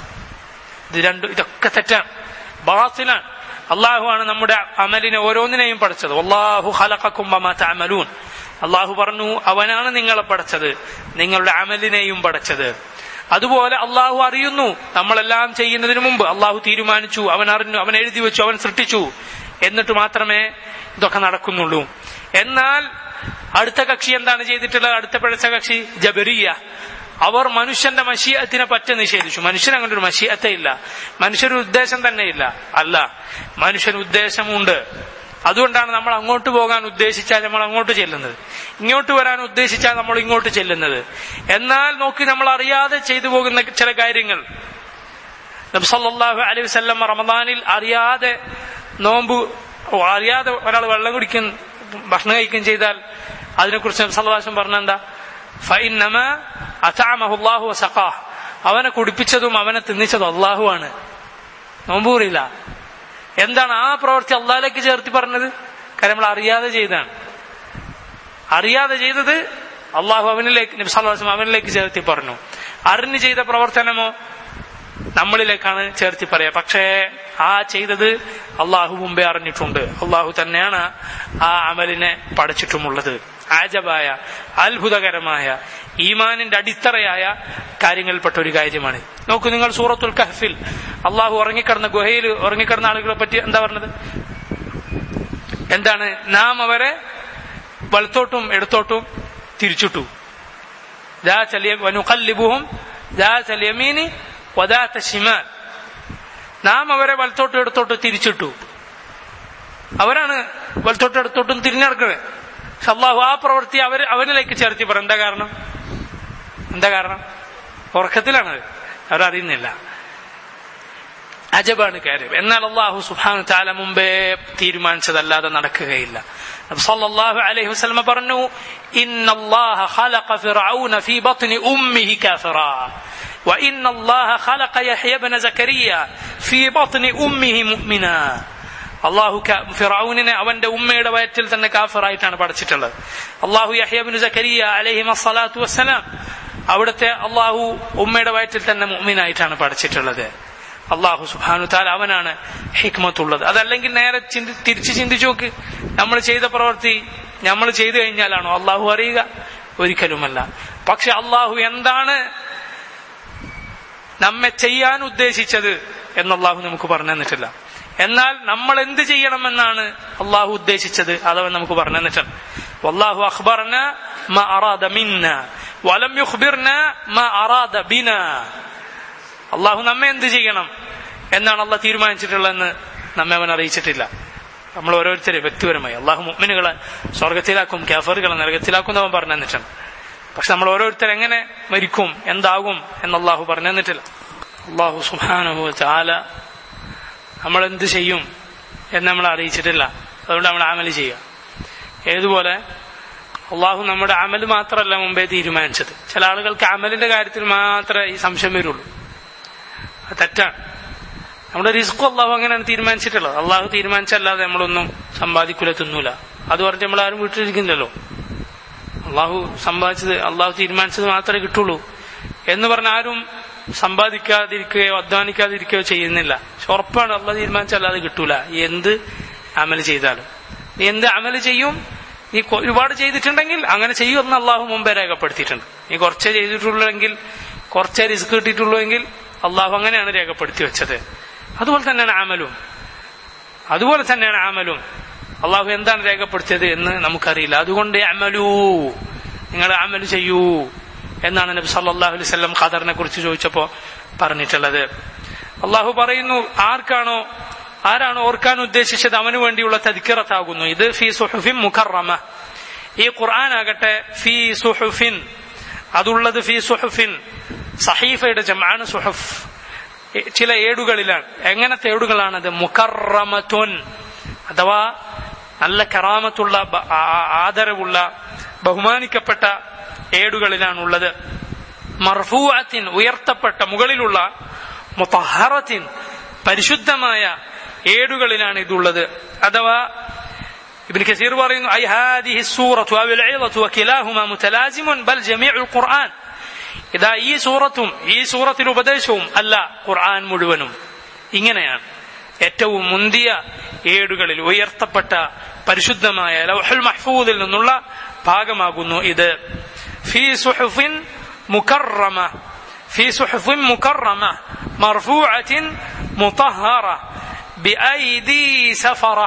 ഇത് രണ്ടും ഇതൊക്കെ തെറ്റാണ് ബാത്തിലാണ് അള്ളാഹുവാണ് നമ്മുടെ അമലിനെ ഓരോന്നിനെയും പഠിച്ചത് അള്ളാഹു ഹലക്കും അള്ളാഹു പറഞ്ഞു അവനാണ് നിങ്ങളെ പഠിച്ചത് നിങ്ങളുടെ അമലിനെയും പഠിച്ചത് അതുപോലെ അള്ളാഹു അറിയുന്നു നമ്മളെല്ലാം ചെയ്യുന്നതിന് മുമ്പ് അള്ളാഹു തീരുമാനിച്ചു അവൻ അറിഞ്ഞു അവൻ എഴുതി വെച്ചു അവൻ സൃഷ്ടിച്ചു എന്നിട്ട് മാത്രമേ ഇതൊക്കെ നടക്കുന്നുള്ളൂ എന്നാൽ അടുത്ത കക്ഷി എന്താണ് ചെയ്തിട്ടുള്ളത് അടുത്ത പിഴച്ച കക്ഷി ജബരിയ അവർ മനുഷ്യന്റെ മഷീയത്തിനെ പറ്റ നിഷേധിച്ചു മനുഷ്യൻ അങ്ങനെ ഒരു മഷീയത്തെ ഇല്ല മനുഷ്യന് ഉദ്ദേശം തന്നെ ഇല്ല അല്ല മനുഷ്യന് ഉദ്ദേശമുണ്ട് അതുകൊണ്ടാണ് നമ്മൾ അങ്ങോട്ട് പോകാൻ ഉദ്ദേശിച്ചാൽ നമ്മൾ അങ്ങോട്ട് ചെല്ലുന്നത് ഇങ്ങോട്ട് വരാൻ ഉദ്ദേശിച്ചാൽ നമ്മൾ ഇങ്ങോട്ട് ചെല്ലുന്നത് എന്നാൽ നോക്കി നമ്മൾ അറിയാതെ ചെയ്തു പോകുന്ന ചില കാര്യങ്ങൾ നബ്സല്ലാഹു അലൈഹി വസല്ലം റമദാനിൽ അറിയാതെ നോമ്പ് അറിയാതെ ഒരാൾ വെള്ളം കുടിക്കും ഭക്ഷണം കഴിക്കുകയും ചെയ്താൽ അതിനെക്കുറിച്ച് നബ്സല്ലാസം പറഞ്ഞെന്താ ഫൈനമ അതാമഹുല്ലാഹു സഖാ അവനെ കുടിപ്പിച്ചതും അവനെ തിന്നിച്ചതും അള്ളാഹുവാണ് നോമ്പ് കൂറിയില്ല എന്താണ് ആ പ്രവൃത്തി അള്ളാഹിലേക്ക് ചേർത്തി പറഞ്ഞത് കാര്യം നമ്മൾ അറിയാതെ ചെയ്താണ് അറിയാതെ ചെയ്തത് അള്ളാഹു അവനിലേക്ക് നബ്സാസം അവനിലേക്ക് ചേർത്തി പറഞ്ഞു അറിഞ്ഞ് ചെയ്ത പ്രവർത്തനമോ നമ്മളിലേക്കാണ് ചേർത്തി പറയാ പക്ഷേ ആ ചെയ്തത് അള്ളാഹു മുമ്പേ അറിഞ്ഞിട്ടുണ്ട് അള്ളാഹു തന്നെയാണ് ആ അമലിനെ പഠിച്ചിട്ടുമുള്ളത് ആജബായ അത്ഭുതകരമായ ഈമാനിന്റെ അടിത്തറയായ കാര്യങ്ങളിൽപ്പെട്ട ഒരു കാര്യമാണ് നോക്കൂ നിങ്ങൾ സൂറത്തുൽ കഹഫിൽ അള്ളാഹു ഉറങ്ങിക്കിടന്ന ഗുഹയിൽ ഉറങ്ങിക്കിടന്ന ആളുകളെ പറ്റി എന്താ പറഞ്ഞത് എന്താണ് നാം അവരെ വലത്തോട്ടും ഇടത്തോട്ടും തിരിച്ചിട്ടു വനുഖല്ലിബുഹും യമീനി വദാത്ത ഷിമാൽ നാം അവരെ വലത്തോട്ടും ഇടത്തോട്ടും തിരിച്ചിട്ടു അവരാണ് വലത്തോട്ടും ഇടത്തോട്ടും തിരിഞ്ഞടക്കുന്നത് പക്ഷെ അള്ളാഹു ആ പ്രവൃത്തി അവർ അവനിലേക്ക് ചേർത്തി പറ എന്താ കാരണം എന്താ കാരണം ഉറക്കത്തിലാണ് അവരറിയുന്നില്ല അജബാണ് കാര്യം എന്നാൽ അള്ളാഹു സുഹാനു താല മുമ്പേ തീരുമാനിച്ചതല്ലാതെ നടക്കുകയില്ല സല്ലല്ലാഹു അലൈഹി വസല്ലം പറഞ്ഞു ഇന്നല്ലാഹ ഖലഖ ഫിർഔന ഫീ ബത്നി ഉമ്മിഹി കാഫിറാ وإن الله خلق يحيى بن زكريا في بطن أمه مؤمنا അള്ളാഹു ഫിറൌനിനെ അവന്റെ ഉമ്മയുടെ വയറ്റിൽ തന്നെ കാഫിറായിട്ടാണ് പഠിച്ചിട്ടുള്ളത് അള്ളാഹു യഹ്യബിന് സക്കരിയ അലഹി മസ്സലാത്തു വസ്സലാം അവിടുത്തെ അള്ളാഹു ഉമ്മയുടെ വയറ്റിൽ തന്നെ മുഅ്മിനായിട്ടാണ് പഠിച്ചിട്ടുള്ളത് അള്ളാഹു സുബാനു താൽ അവനാണ് ഹിക്മത്തുള്ളത് അതല്ലെങ്കിൽ നേരെ ചിന്തി തിരിച്ച് ചിന്തിച്ചു നോക്ക് നമ്മൾ ചെയ്ത പ്രവൃത്തി നമ്മൾ ചെയ്തു കഴിഞ്ഞാലാണോ അള്ളാഹു അറിയുക ഒരിക്കലുമല്ല പക്ഷെ അള്ളാഹു എന്താണ് നമ്മെ ചെയ്യാൻ ഉദ്ദേശിച്ചത് എന്ന് അള്ളാഹു നമുക്ക് പറഞ്ഞു തന്നിട്ടില്ല എന്നാൽ നമ്മൾ എന്ത് ചെയ്യണമെന്നാണ് അള്ളാഹു ഉദ്ദേശിച്ചത് അതവൻ നമുക്ക് പറഞ്ഞു തന്നിട്ടുണ്ട് വല്ലാഹു അഖ്ബർന മ അറാദ മിന്ന വലം യുഖ്ബിർന മ അറാദ ബിന അള്ളാഹു നമ്മെ എന്ത് ചെയ്യണം എന്നാണ് അള്ളാഹ് തീരുമാനിച്ചിട്ടുള്ളതെന്ന് നമ്മെ അവൻ അറിയിച്ചിട്ടില്ല നമ്മൾ ഓരോരുത്തരെ വ്യക്തിപരമായി അള്ളാഹു മുഅ്മിനുകളെ സ്വർഗത്തിലാക്കും കാഫറുകളെ നരകത്തിലാക്കും എന്ന് അവൻ പറഞ്ഞു തന്നിട്ടുണ്ട് പക്ഷെ നമ്മൾ ഓരോരുത്തർ എങ്ങനെ മരിക്കും എന്താകും എന്ന് അള്ളാഹു പറഞ്ഞു തന്നിട്ടില്ല അള്ളാഹു സുഹാനുഭവ ചാല നമ്മൾ എന്ത് ചെയ്യും എന്ന് നമ്മൾ അറിയിച്ചിട്ടില്ല അതുകൊണ്ട് നമ്മൾ അമല് ചെയ്യുക ഏതുപോലെ അള്ളാഹു നമ്മുടെ അമല് മാത്രമല്ല മുമ്പേ തീരുമാനിച്ചത് ചില ആളുകൾക്ക് അമലിന്റെ കാര്യത്തിൽ മാത്രമേ ഈ സംശയം വരുള്ളൂ അത് തെറ്റാണ് നമ്മുടെ റിസ്ക് അള്ളാഹു അങ്ങനെയാണ് തീരുമാനിച്ചിട്ടുള്ളത് അള്ളാഹു തീരുമാനിച്ചല്ലാതെ നമ്മളൊന്നും സമ്പാദിക്കൂല തിന്നൂല അത് പറഞ്ഞ് നമ്മൾ ആരും വീട്ടിലിരിക്കുന്നില്ലല്ലോ അള്ളാഹു സമ്പാദിച്ചത് അള്ളാഹു തീരുമാനിച്ചത് മാത്രമേ കിട്ടുള്ളൂ എന്ന് പറഞ്ഞ ആരും സമ്പാദിക്കാതിരിക്കുകയോ അധ്വാനിക്കാതിരിക്കുകയോ ചെയ്യുന്നില്ല പക്ഷെ ഉറപ്പാണ് അള്ളാഹ് തീരുമാനിച്ചല്ലാതെ കിട്ടൂല എന്ത് അമല് ചെയ്താലും നീ എന്ത് അമല് ചെയ്യും നീ കൊ- ഒരുപാട് ചെയ്തിട്ടുണ്ടെങ്കിൽ അങ്ങനെ ചെയ്യുമെന്ന് അള്ളാഹു മുമ്പേ രേഖപ്പെടുത്തിയിട്ടുണ്ട് നീ കുറച്ചേ ചെയ്തിട്ടുള്ളെങ്കിൽ കുറച്ചേ റിസ്ക് കിട്ടിയിട്ടുള്ളൂ എങ്കിൽ അള്ളാഹു അങ്ങനെയാണ് രേഖപ്പെടുത്തി വെച്ചത് അതുപോലെ തന്നെയാണ് അമലും അതുപോലെ തന്നെയാണ് അമലും അള്ളാഹു എന്താണ് രേഖപ്പെടുത്തിയത് എന്ന് നമുക്കറിയില്ല അതുകൊണ്ട് അമലൂ നിങ്ങൾ അമൽ ചെയ്യൂ എന്നാണ് നബി സല്ലല്ലാഹു അലൈഹി വസല്ലം ഖദറിനെ കുറിച്ച് ചോദിച്ചപ്പോ പറഞ്ഞിട്ടുള്ളത് അള്ളാഹു പറയുന്നു ആർക്കാണോ ആരാണ് ഓർക്കാൻ ഉദ്ദേശിച്ചത് അവന് വേണ്ടിയുള്ള തദ്ക്കിറത്താകുന്നു ഇത് ഫി സുഹുഫിൻ മുഖറമ ഈ ഖുർആൻ ആകട്ടെ ഫി സുഹുഫിൻ അതുള്ളത് ഫി സുഹുഫിൻ സഹീഫയുടെ ജമാണ് സുഹഫ് ചില ഏടുകളിലാണ് എങ്ങനത്തെ ഏടുകളാണത് മുഖറമത്തുൻ അഥവാ നല്ല കറാമത്തുള്ള ബ- ആ- ആ- ആദരവുള്ള ബഹുമാനിക്കപ്പെട്ട ഏടുകളിലാണുള്ളത് മർഫൂഅത്തിൻ ഉയർത്തപ്പെട്ട മുകളിലുള്ള മുത്തഹറത്തിൻ പരിശുദ്ധമായ ഏടുകളിലാണ് ഇതുള്ളത് അഥവാ ابن كثير പറയുന്നു أي هذه السورة أو العظة وكلاهما متلازم بل جميع القرآن ഇതാ ഈ സൂറത്തും ഈ സൂറത്തിൽ ഉപദേശവും അല്ല ഖുർആൻ മുഴുവനും ഇങ്ങനെയാണ് ഏറ്റവും മുന്തിയ ഏടുകളിൽ ഉയർത്തപ്പെട്ട പരിശുദ്ധമായ ലൗഹുൽ മഹ്ഫൂദിൽ നിന്നുള്ള ഭാഗമാകുന്നു ഇത് ഫി സുഹുഫിൻ മുകറമ ഫി സുഹുഫിൻ മുകറമ മർഫൂഅത്തിൻ മുطهറ ബിഐദി സഫറ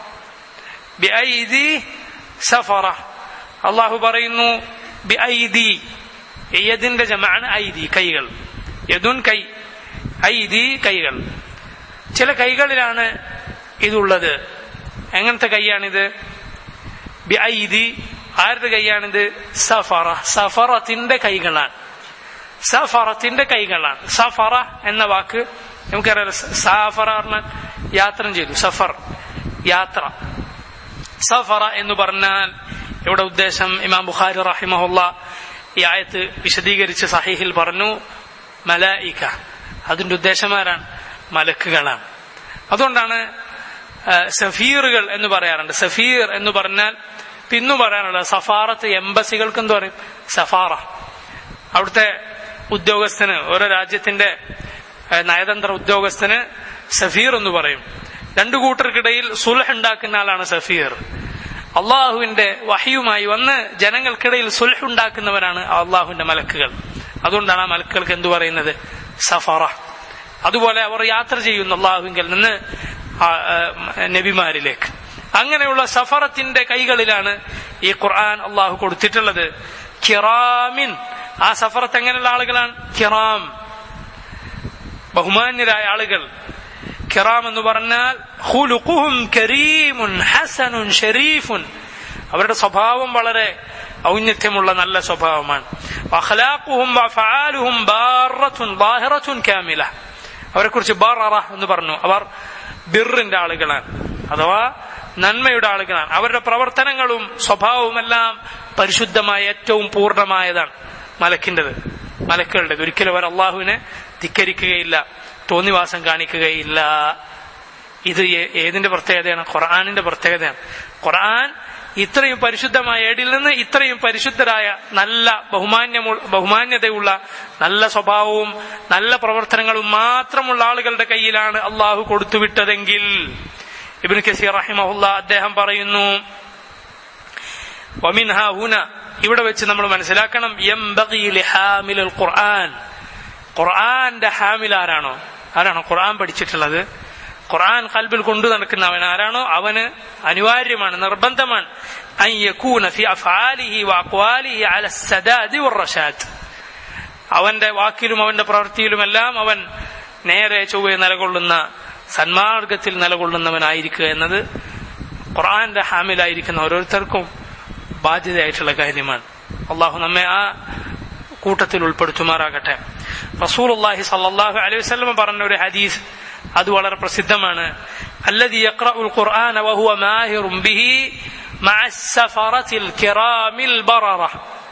ബിഐദി സഫറ അള്ളാഹു പറയുന്നു ബിഐദി യദിന്റെ ജമാണ് ഐദി കൈകൾ യദുൻ കൈ ഐദി കൈകൾ ചില കൈകളിലാണ് ഇതുള്ളത് എങ്ങനത്തെ കൈയാണിത് ബി ഐദി ആരുടെ കൈയാണിത് സഫറ സഫറത്തിന്റെ കൈകളാണ് സഫറത്തിന്റെ കൈകളാണ് സഫറ എന്ന വാക്ക് നമുക്കറിയാലോ സാഫറ പറഞ്ഞാൽ യാത്ര ചെയ്തു സഫർ യാത്ര സഫറ എന്ന് പറഞ്ഞാൽ ഇവിടെ ഉദ്ദേശം ഇമാം ബുഖാരി റഹിമഹുല്ല ഈ ആയത്ത് വിശദീകരിച്ച് സഹീഹിൽ പറഞ്ഞു മലായിക അതിന്റെ ഉദ്ദേശമാരാണ് മലക്കുകളാണ് അതുകൊണ്ടാണ് ആ, സഫീറുകൾ എന്ന് പറയാറുണ്ട് സഫീർ എന്ന് പറഞ്ഞാൽ പിന്നു പറയാനുള്ളത് സഫാറത്ത് എംബസികൾക്ക് എന്ത് പറയും സഫാറ അവിടുത്തെ ഉദ്യോഗസ്ഥന് ഓരോ രാജ്യത്തിന്റെ ആ, നയതന്ത്ര ഉദ്യോഗസ്ഥന് സഫീർ എന്ന് പറയും രണ്ടു കൂട്ടർക്കിടയിൽ സുലഹ് ഉണ്ടാക്കുന്ന ആളാണ് സഫീർ അള്ളാഹുവിന്റെ വഹിയുമായി വന്ന് ജനങ്ങൾക്കിടയിൽ സുൽഹ് ഉണ്ടാക്കുന്നവരാണ് അള്ളാഹുവിന്റെ മലക്കുകൾ അതുകൊണ്ടാണ് ആ മലക്കുകൾക്ക് എന്തു പറയുന്നത് സഫറ അതുപോലെ അവർ യാത്ര ചെയ്യുന്നു അള്ളാഹുവിങ്കിൽ നിന്ന് ആ, ആ, നബിമാരിലേക്ക് അങ്ങനെയുള്ള സഫറത്തിന്റെ കൈകളിലാണ് ഈ ഖുർആൻ അള്ളാഹു കൊടുത്തിട്ടുള്ളത് കിറാമിൻ ആ സഫറത്ത് എങ്ങനെയുള്ള ആളുകളാണ് കിറാം ബഹുമാന്യരായ ആളുകൾ കിറാം എന്ന് പറഞ്ഞാൽ ഖുലുഖുഹും കരീമുൻ ഹസനുൻ ഷരീഫുൻ അവരുടെ സ്വഭാവം വളരെ ഔന്നത്യമുള്ള നല്ല സ്വഭാവമാണ് അഖ്ലാഖുഹും വഅഫആലുഹും ബാറത്തുൻ ബാഹിറത്തുൻ കാമില അവരെ കുറിച്ച് ബാററ എന്ന് പറഞ്ഞു അവർ ബിറിന്റെ ആളുകളാണ് അഥവാ നന്മയുടെ ആളുകളാണ് അവരുടെ പ്രവർത്തനങ്ങളും സ്വഭാവവും എല്ലാം പരിശുദ്ധമായ ഏറ്റവും പൂർണ്ണമായതാണ് മലക്കിൻ്റെത് മലക്കുകളുടേത് ഒരിക്കലും അവർ അള്ളാഹുവിനെ ധിക്കരിക്കുകയില്ല തോന്നിവാസം കാണിക്കുകയില്ല ഇത് ഏ- ഏതിന്റെ പ്രത്യേകതയാണ് ഖുർആാനിന്റെ പ്രത്യേകതയാണ് ഖുർആൻ ഇത്രയും പരിശുദ്ധമായ ഏടിൽ നിന്ന് ഇത്രയും പരിശുദ്ധരായ നല്ല ബഹുമാന്യമു ബഹുമാന്യതയുള്ള നല്ല സ്വഭാവവും നല്ല പ്രവർത്തനങ്ങളും മാത്രമുള്ള ആളുകളുടെ കയ്യിലാണ് അള്ളാഹു കൊടുത്തുവിട്ടതെങ്കിൽ ഇബിൻ കസീർ റഹിമഹുല്ല അദ്ദേഹം പറയുന്നു വമിൻഹ ഹുന ഇവിടെ വെച്ച് നമ്മൾ മനസ്സിലാക്കണം യംബഗി ലിഹാമിൽ ഖുർആൻ ഖുർആന്റെ ഹാമിൽ ആരാണോ ആരാണോ ഖുർആൻ പഠിച്ചിട്ടുള്ളത് ഖുർആൻ കൽബിൽ കൊണ്ടു നടക്കുന്നവൻ ആരാണോ അവന് അനിവാര്യമാണ് നിർബന്ധമാണ് അൻ യകൂന ഫി അഫ്ആലിഹി വഅഖ്വാലിഹി അല സദാദി വറഷാദ് അവന്റെ വാക്കിലും അവന്റെ പ്രവൃത്തിയിലുമെല്ലാം അവൻ നേരെ ചൊവ്വെ നിലകൊള്ളുന്ന സന്മാർഗത്തിൽ നിലകൊള്ളുന്നവനായിരിക്കുക എന്നത് ഖുർആന്റെ ഹാമിലായിരിക്കുന്ന ഓരോരുത്തർക്കും ബാധ്യതയായിട്ടുള്ള കാര്യമാണ് അള്ളാഹു നമ്മെ ആ കൂട്ടത്തിൽ ഉൾപ്പെടുത്തുമാറാകട്ടെ റസൂലുള്ളാഹി സല്ലല്ലാഹു അലൈഹി വസല്ലം പറഞ്ഞ ഒരു ഹദീസ് അത് വളരെ പ്രസിദ്ധമാണ് الذي يقرأ القرآن وهو ماهر به مع السفرة الكرام البررة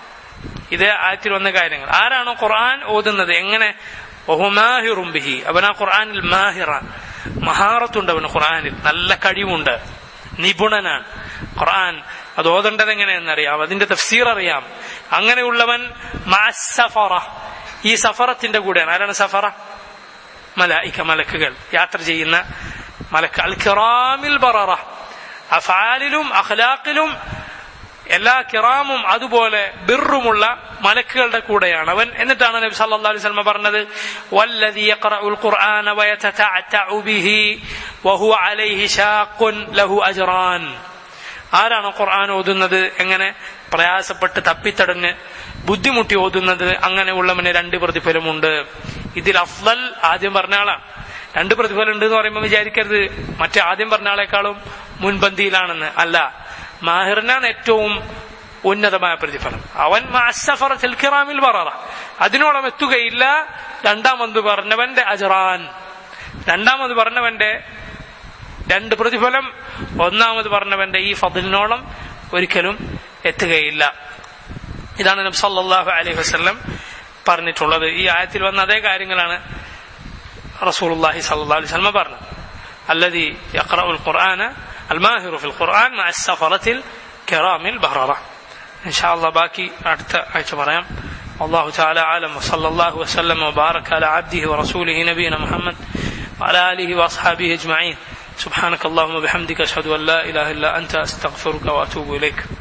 ഇത് ആയത്തിൽ വന്ന കാര്യങ്ങൾ ആരാണോ ഖുർആൻ ഓതുന്നത് എങ്ങനെ ഒഹുമാഹിറും ബിഹി അവൻ ആ ഖുർആനിൽ മാഹിറാൻ മഹാറത്തുണ്ട് അവന് ഖുർആനിൽ നല്ല കഴിവുണ്ട് നിപുണനാണ് ഖുർആൻ അത് ഓതേണ്ടത് എങ്ങനെയെന്നറിയാം അതിന്റെ തഫ്സീർ അറിയാം അങ്ങനെയുള്ളവൻ സഫറ ഈ സഫറത്തിന്റെ കൂടെയാണ് ആരാണ് സഫറ മലായിക്ക മലക്കുകൾ യാത്ര ചെയ്യുന്ന മലക്ക് അൽ കിറാമിൽ ബററ അഫാലിലും അഖ്ലാഖിലും എല്ലാ കിറാമും അതുപോലെ ബിറുമുള്ള മലക്കുകളുടെ കൂടെയാണ് അവൻ എന്നിട്ടാണ് നബി സല്ലല്ലാഹു അലൈഹി വസല്ലം പറഞ്ഞത് വല്ലദി യഖറഉൽ ഖുർആന വയതതഅതഉ ബിഹി വഹുവ അലൈഹി ഷാഖുൻ ലഹു അജ്റാൻ ആരാണ് ഖുർആൻ ഓതുന്നത് എങ്ങനെ പ്രയാസപ്പെട്ട് തപ്പിത്തടഞ്ഞ് ബുദ്ധിമുട്ടി ഓതുന്നത് അങ്ങനെയുള്ളവന് രണ്ട് പ്രതിഫലമുണ്ട് ഇതിൽ അഫ്ലൽ ആദ്യം പറഞ്ഞ ആളാണ് രണ്ട് പ്രതിഫലം ഉണ്ട് എന്ന് പറയുമ്പോൾ വിചാരിക്കരുത് മറ്റേ ആദ്യം പറഞ്ഞ ആളെക്കാളും മുൻപന്തിയിലാണെന്ന് അല്ല മാഹിറിനാണ് ഏറ്റവും ഉന്നതമായ പ്രതിഫലം അവൻ മാസഫറത്തിൽ കിറാമിൽ പററ അതിനോളം എത്തുകയില്ല രണ്ടാമത് പറഞ്ഞവന്റെ അജറാൻ രണ്ടാമത് പറഞ്ഞവന്റെ രണ്ട് പ്രതിഫലം ഒന്നാമത് പറഞ്ഞവന്റെ ഈ ഫതിലിനോളം ഒരിക്കലും എത്തുകയില്ല ഇതാണ് നബി സല്ലല്ലാഹു അലൈഹി വസല്ലം പറഞ്ഞിട്ടുള്ളത് ഈ ആയത്തിൽ വന്ന അതേ കാര്യങ്ങളാണ് റസൂലുള്ളാഹി സല്ലല്ലാഹു അലൈഹി വസല്ലം പറഞ്ഞത് الذي يقرأ القرآن الماهر في القرآن مع السفرة الكرام البررة إن شاء الله باقي أعطى عيش مريم والله تعالى أعلم وصلى الله وسلم وبارك على عبده ورسوله نبينا محمد وعلى آله وأصحابه أجمعين سبحانك اللهم وبحمدك أشهد أن لا إله إلا أنت أستغفرك وأتوب إليك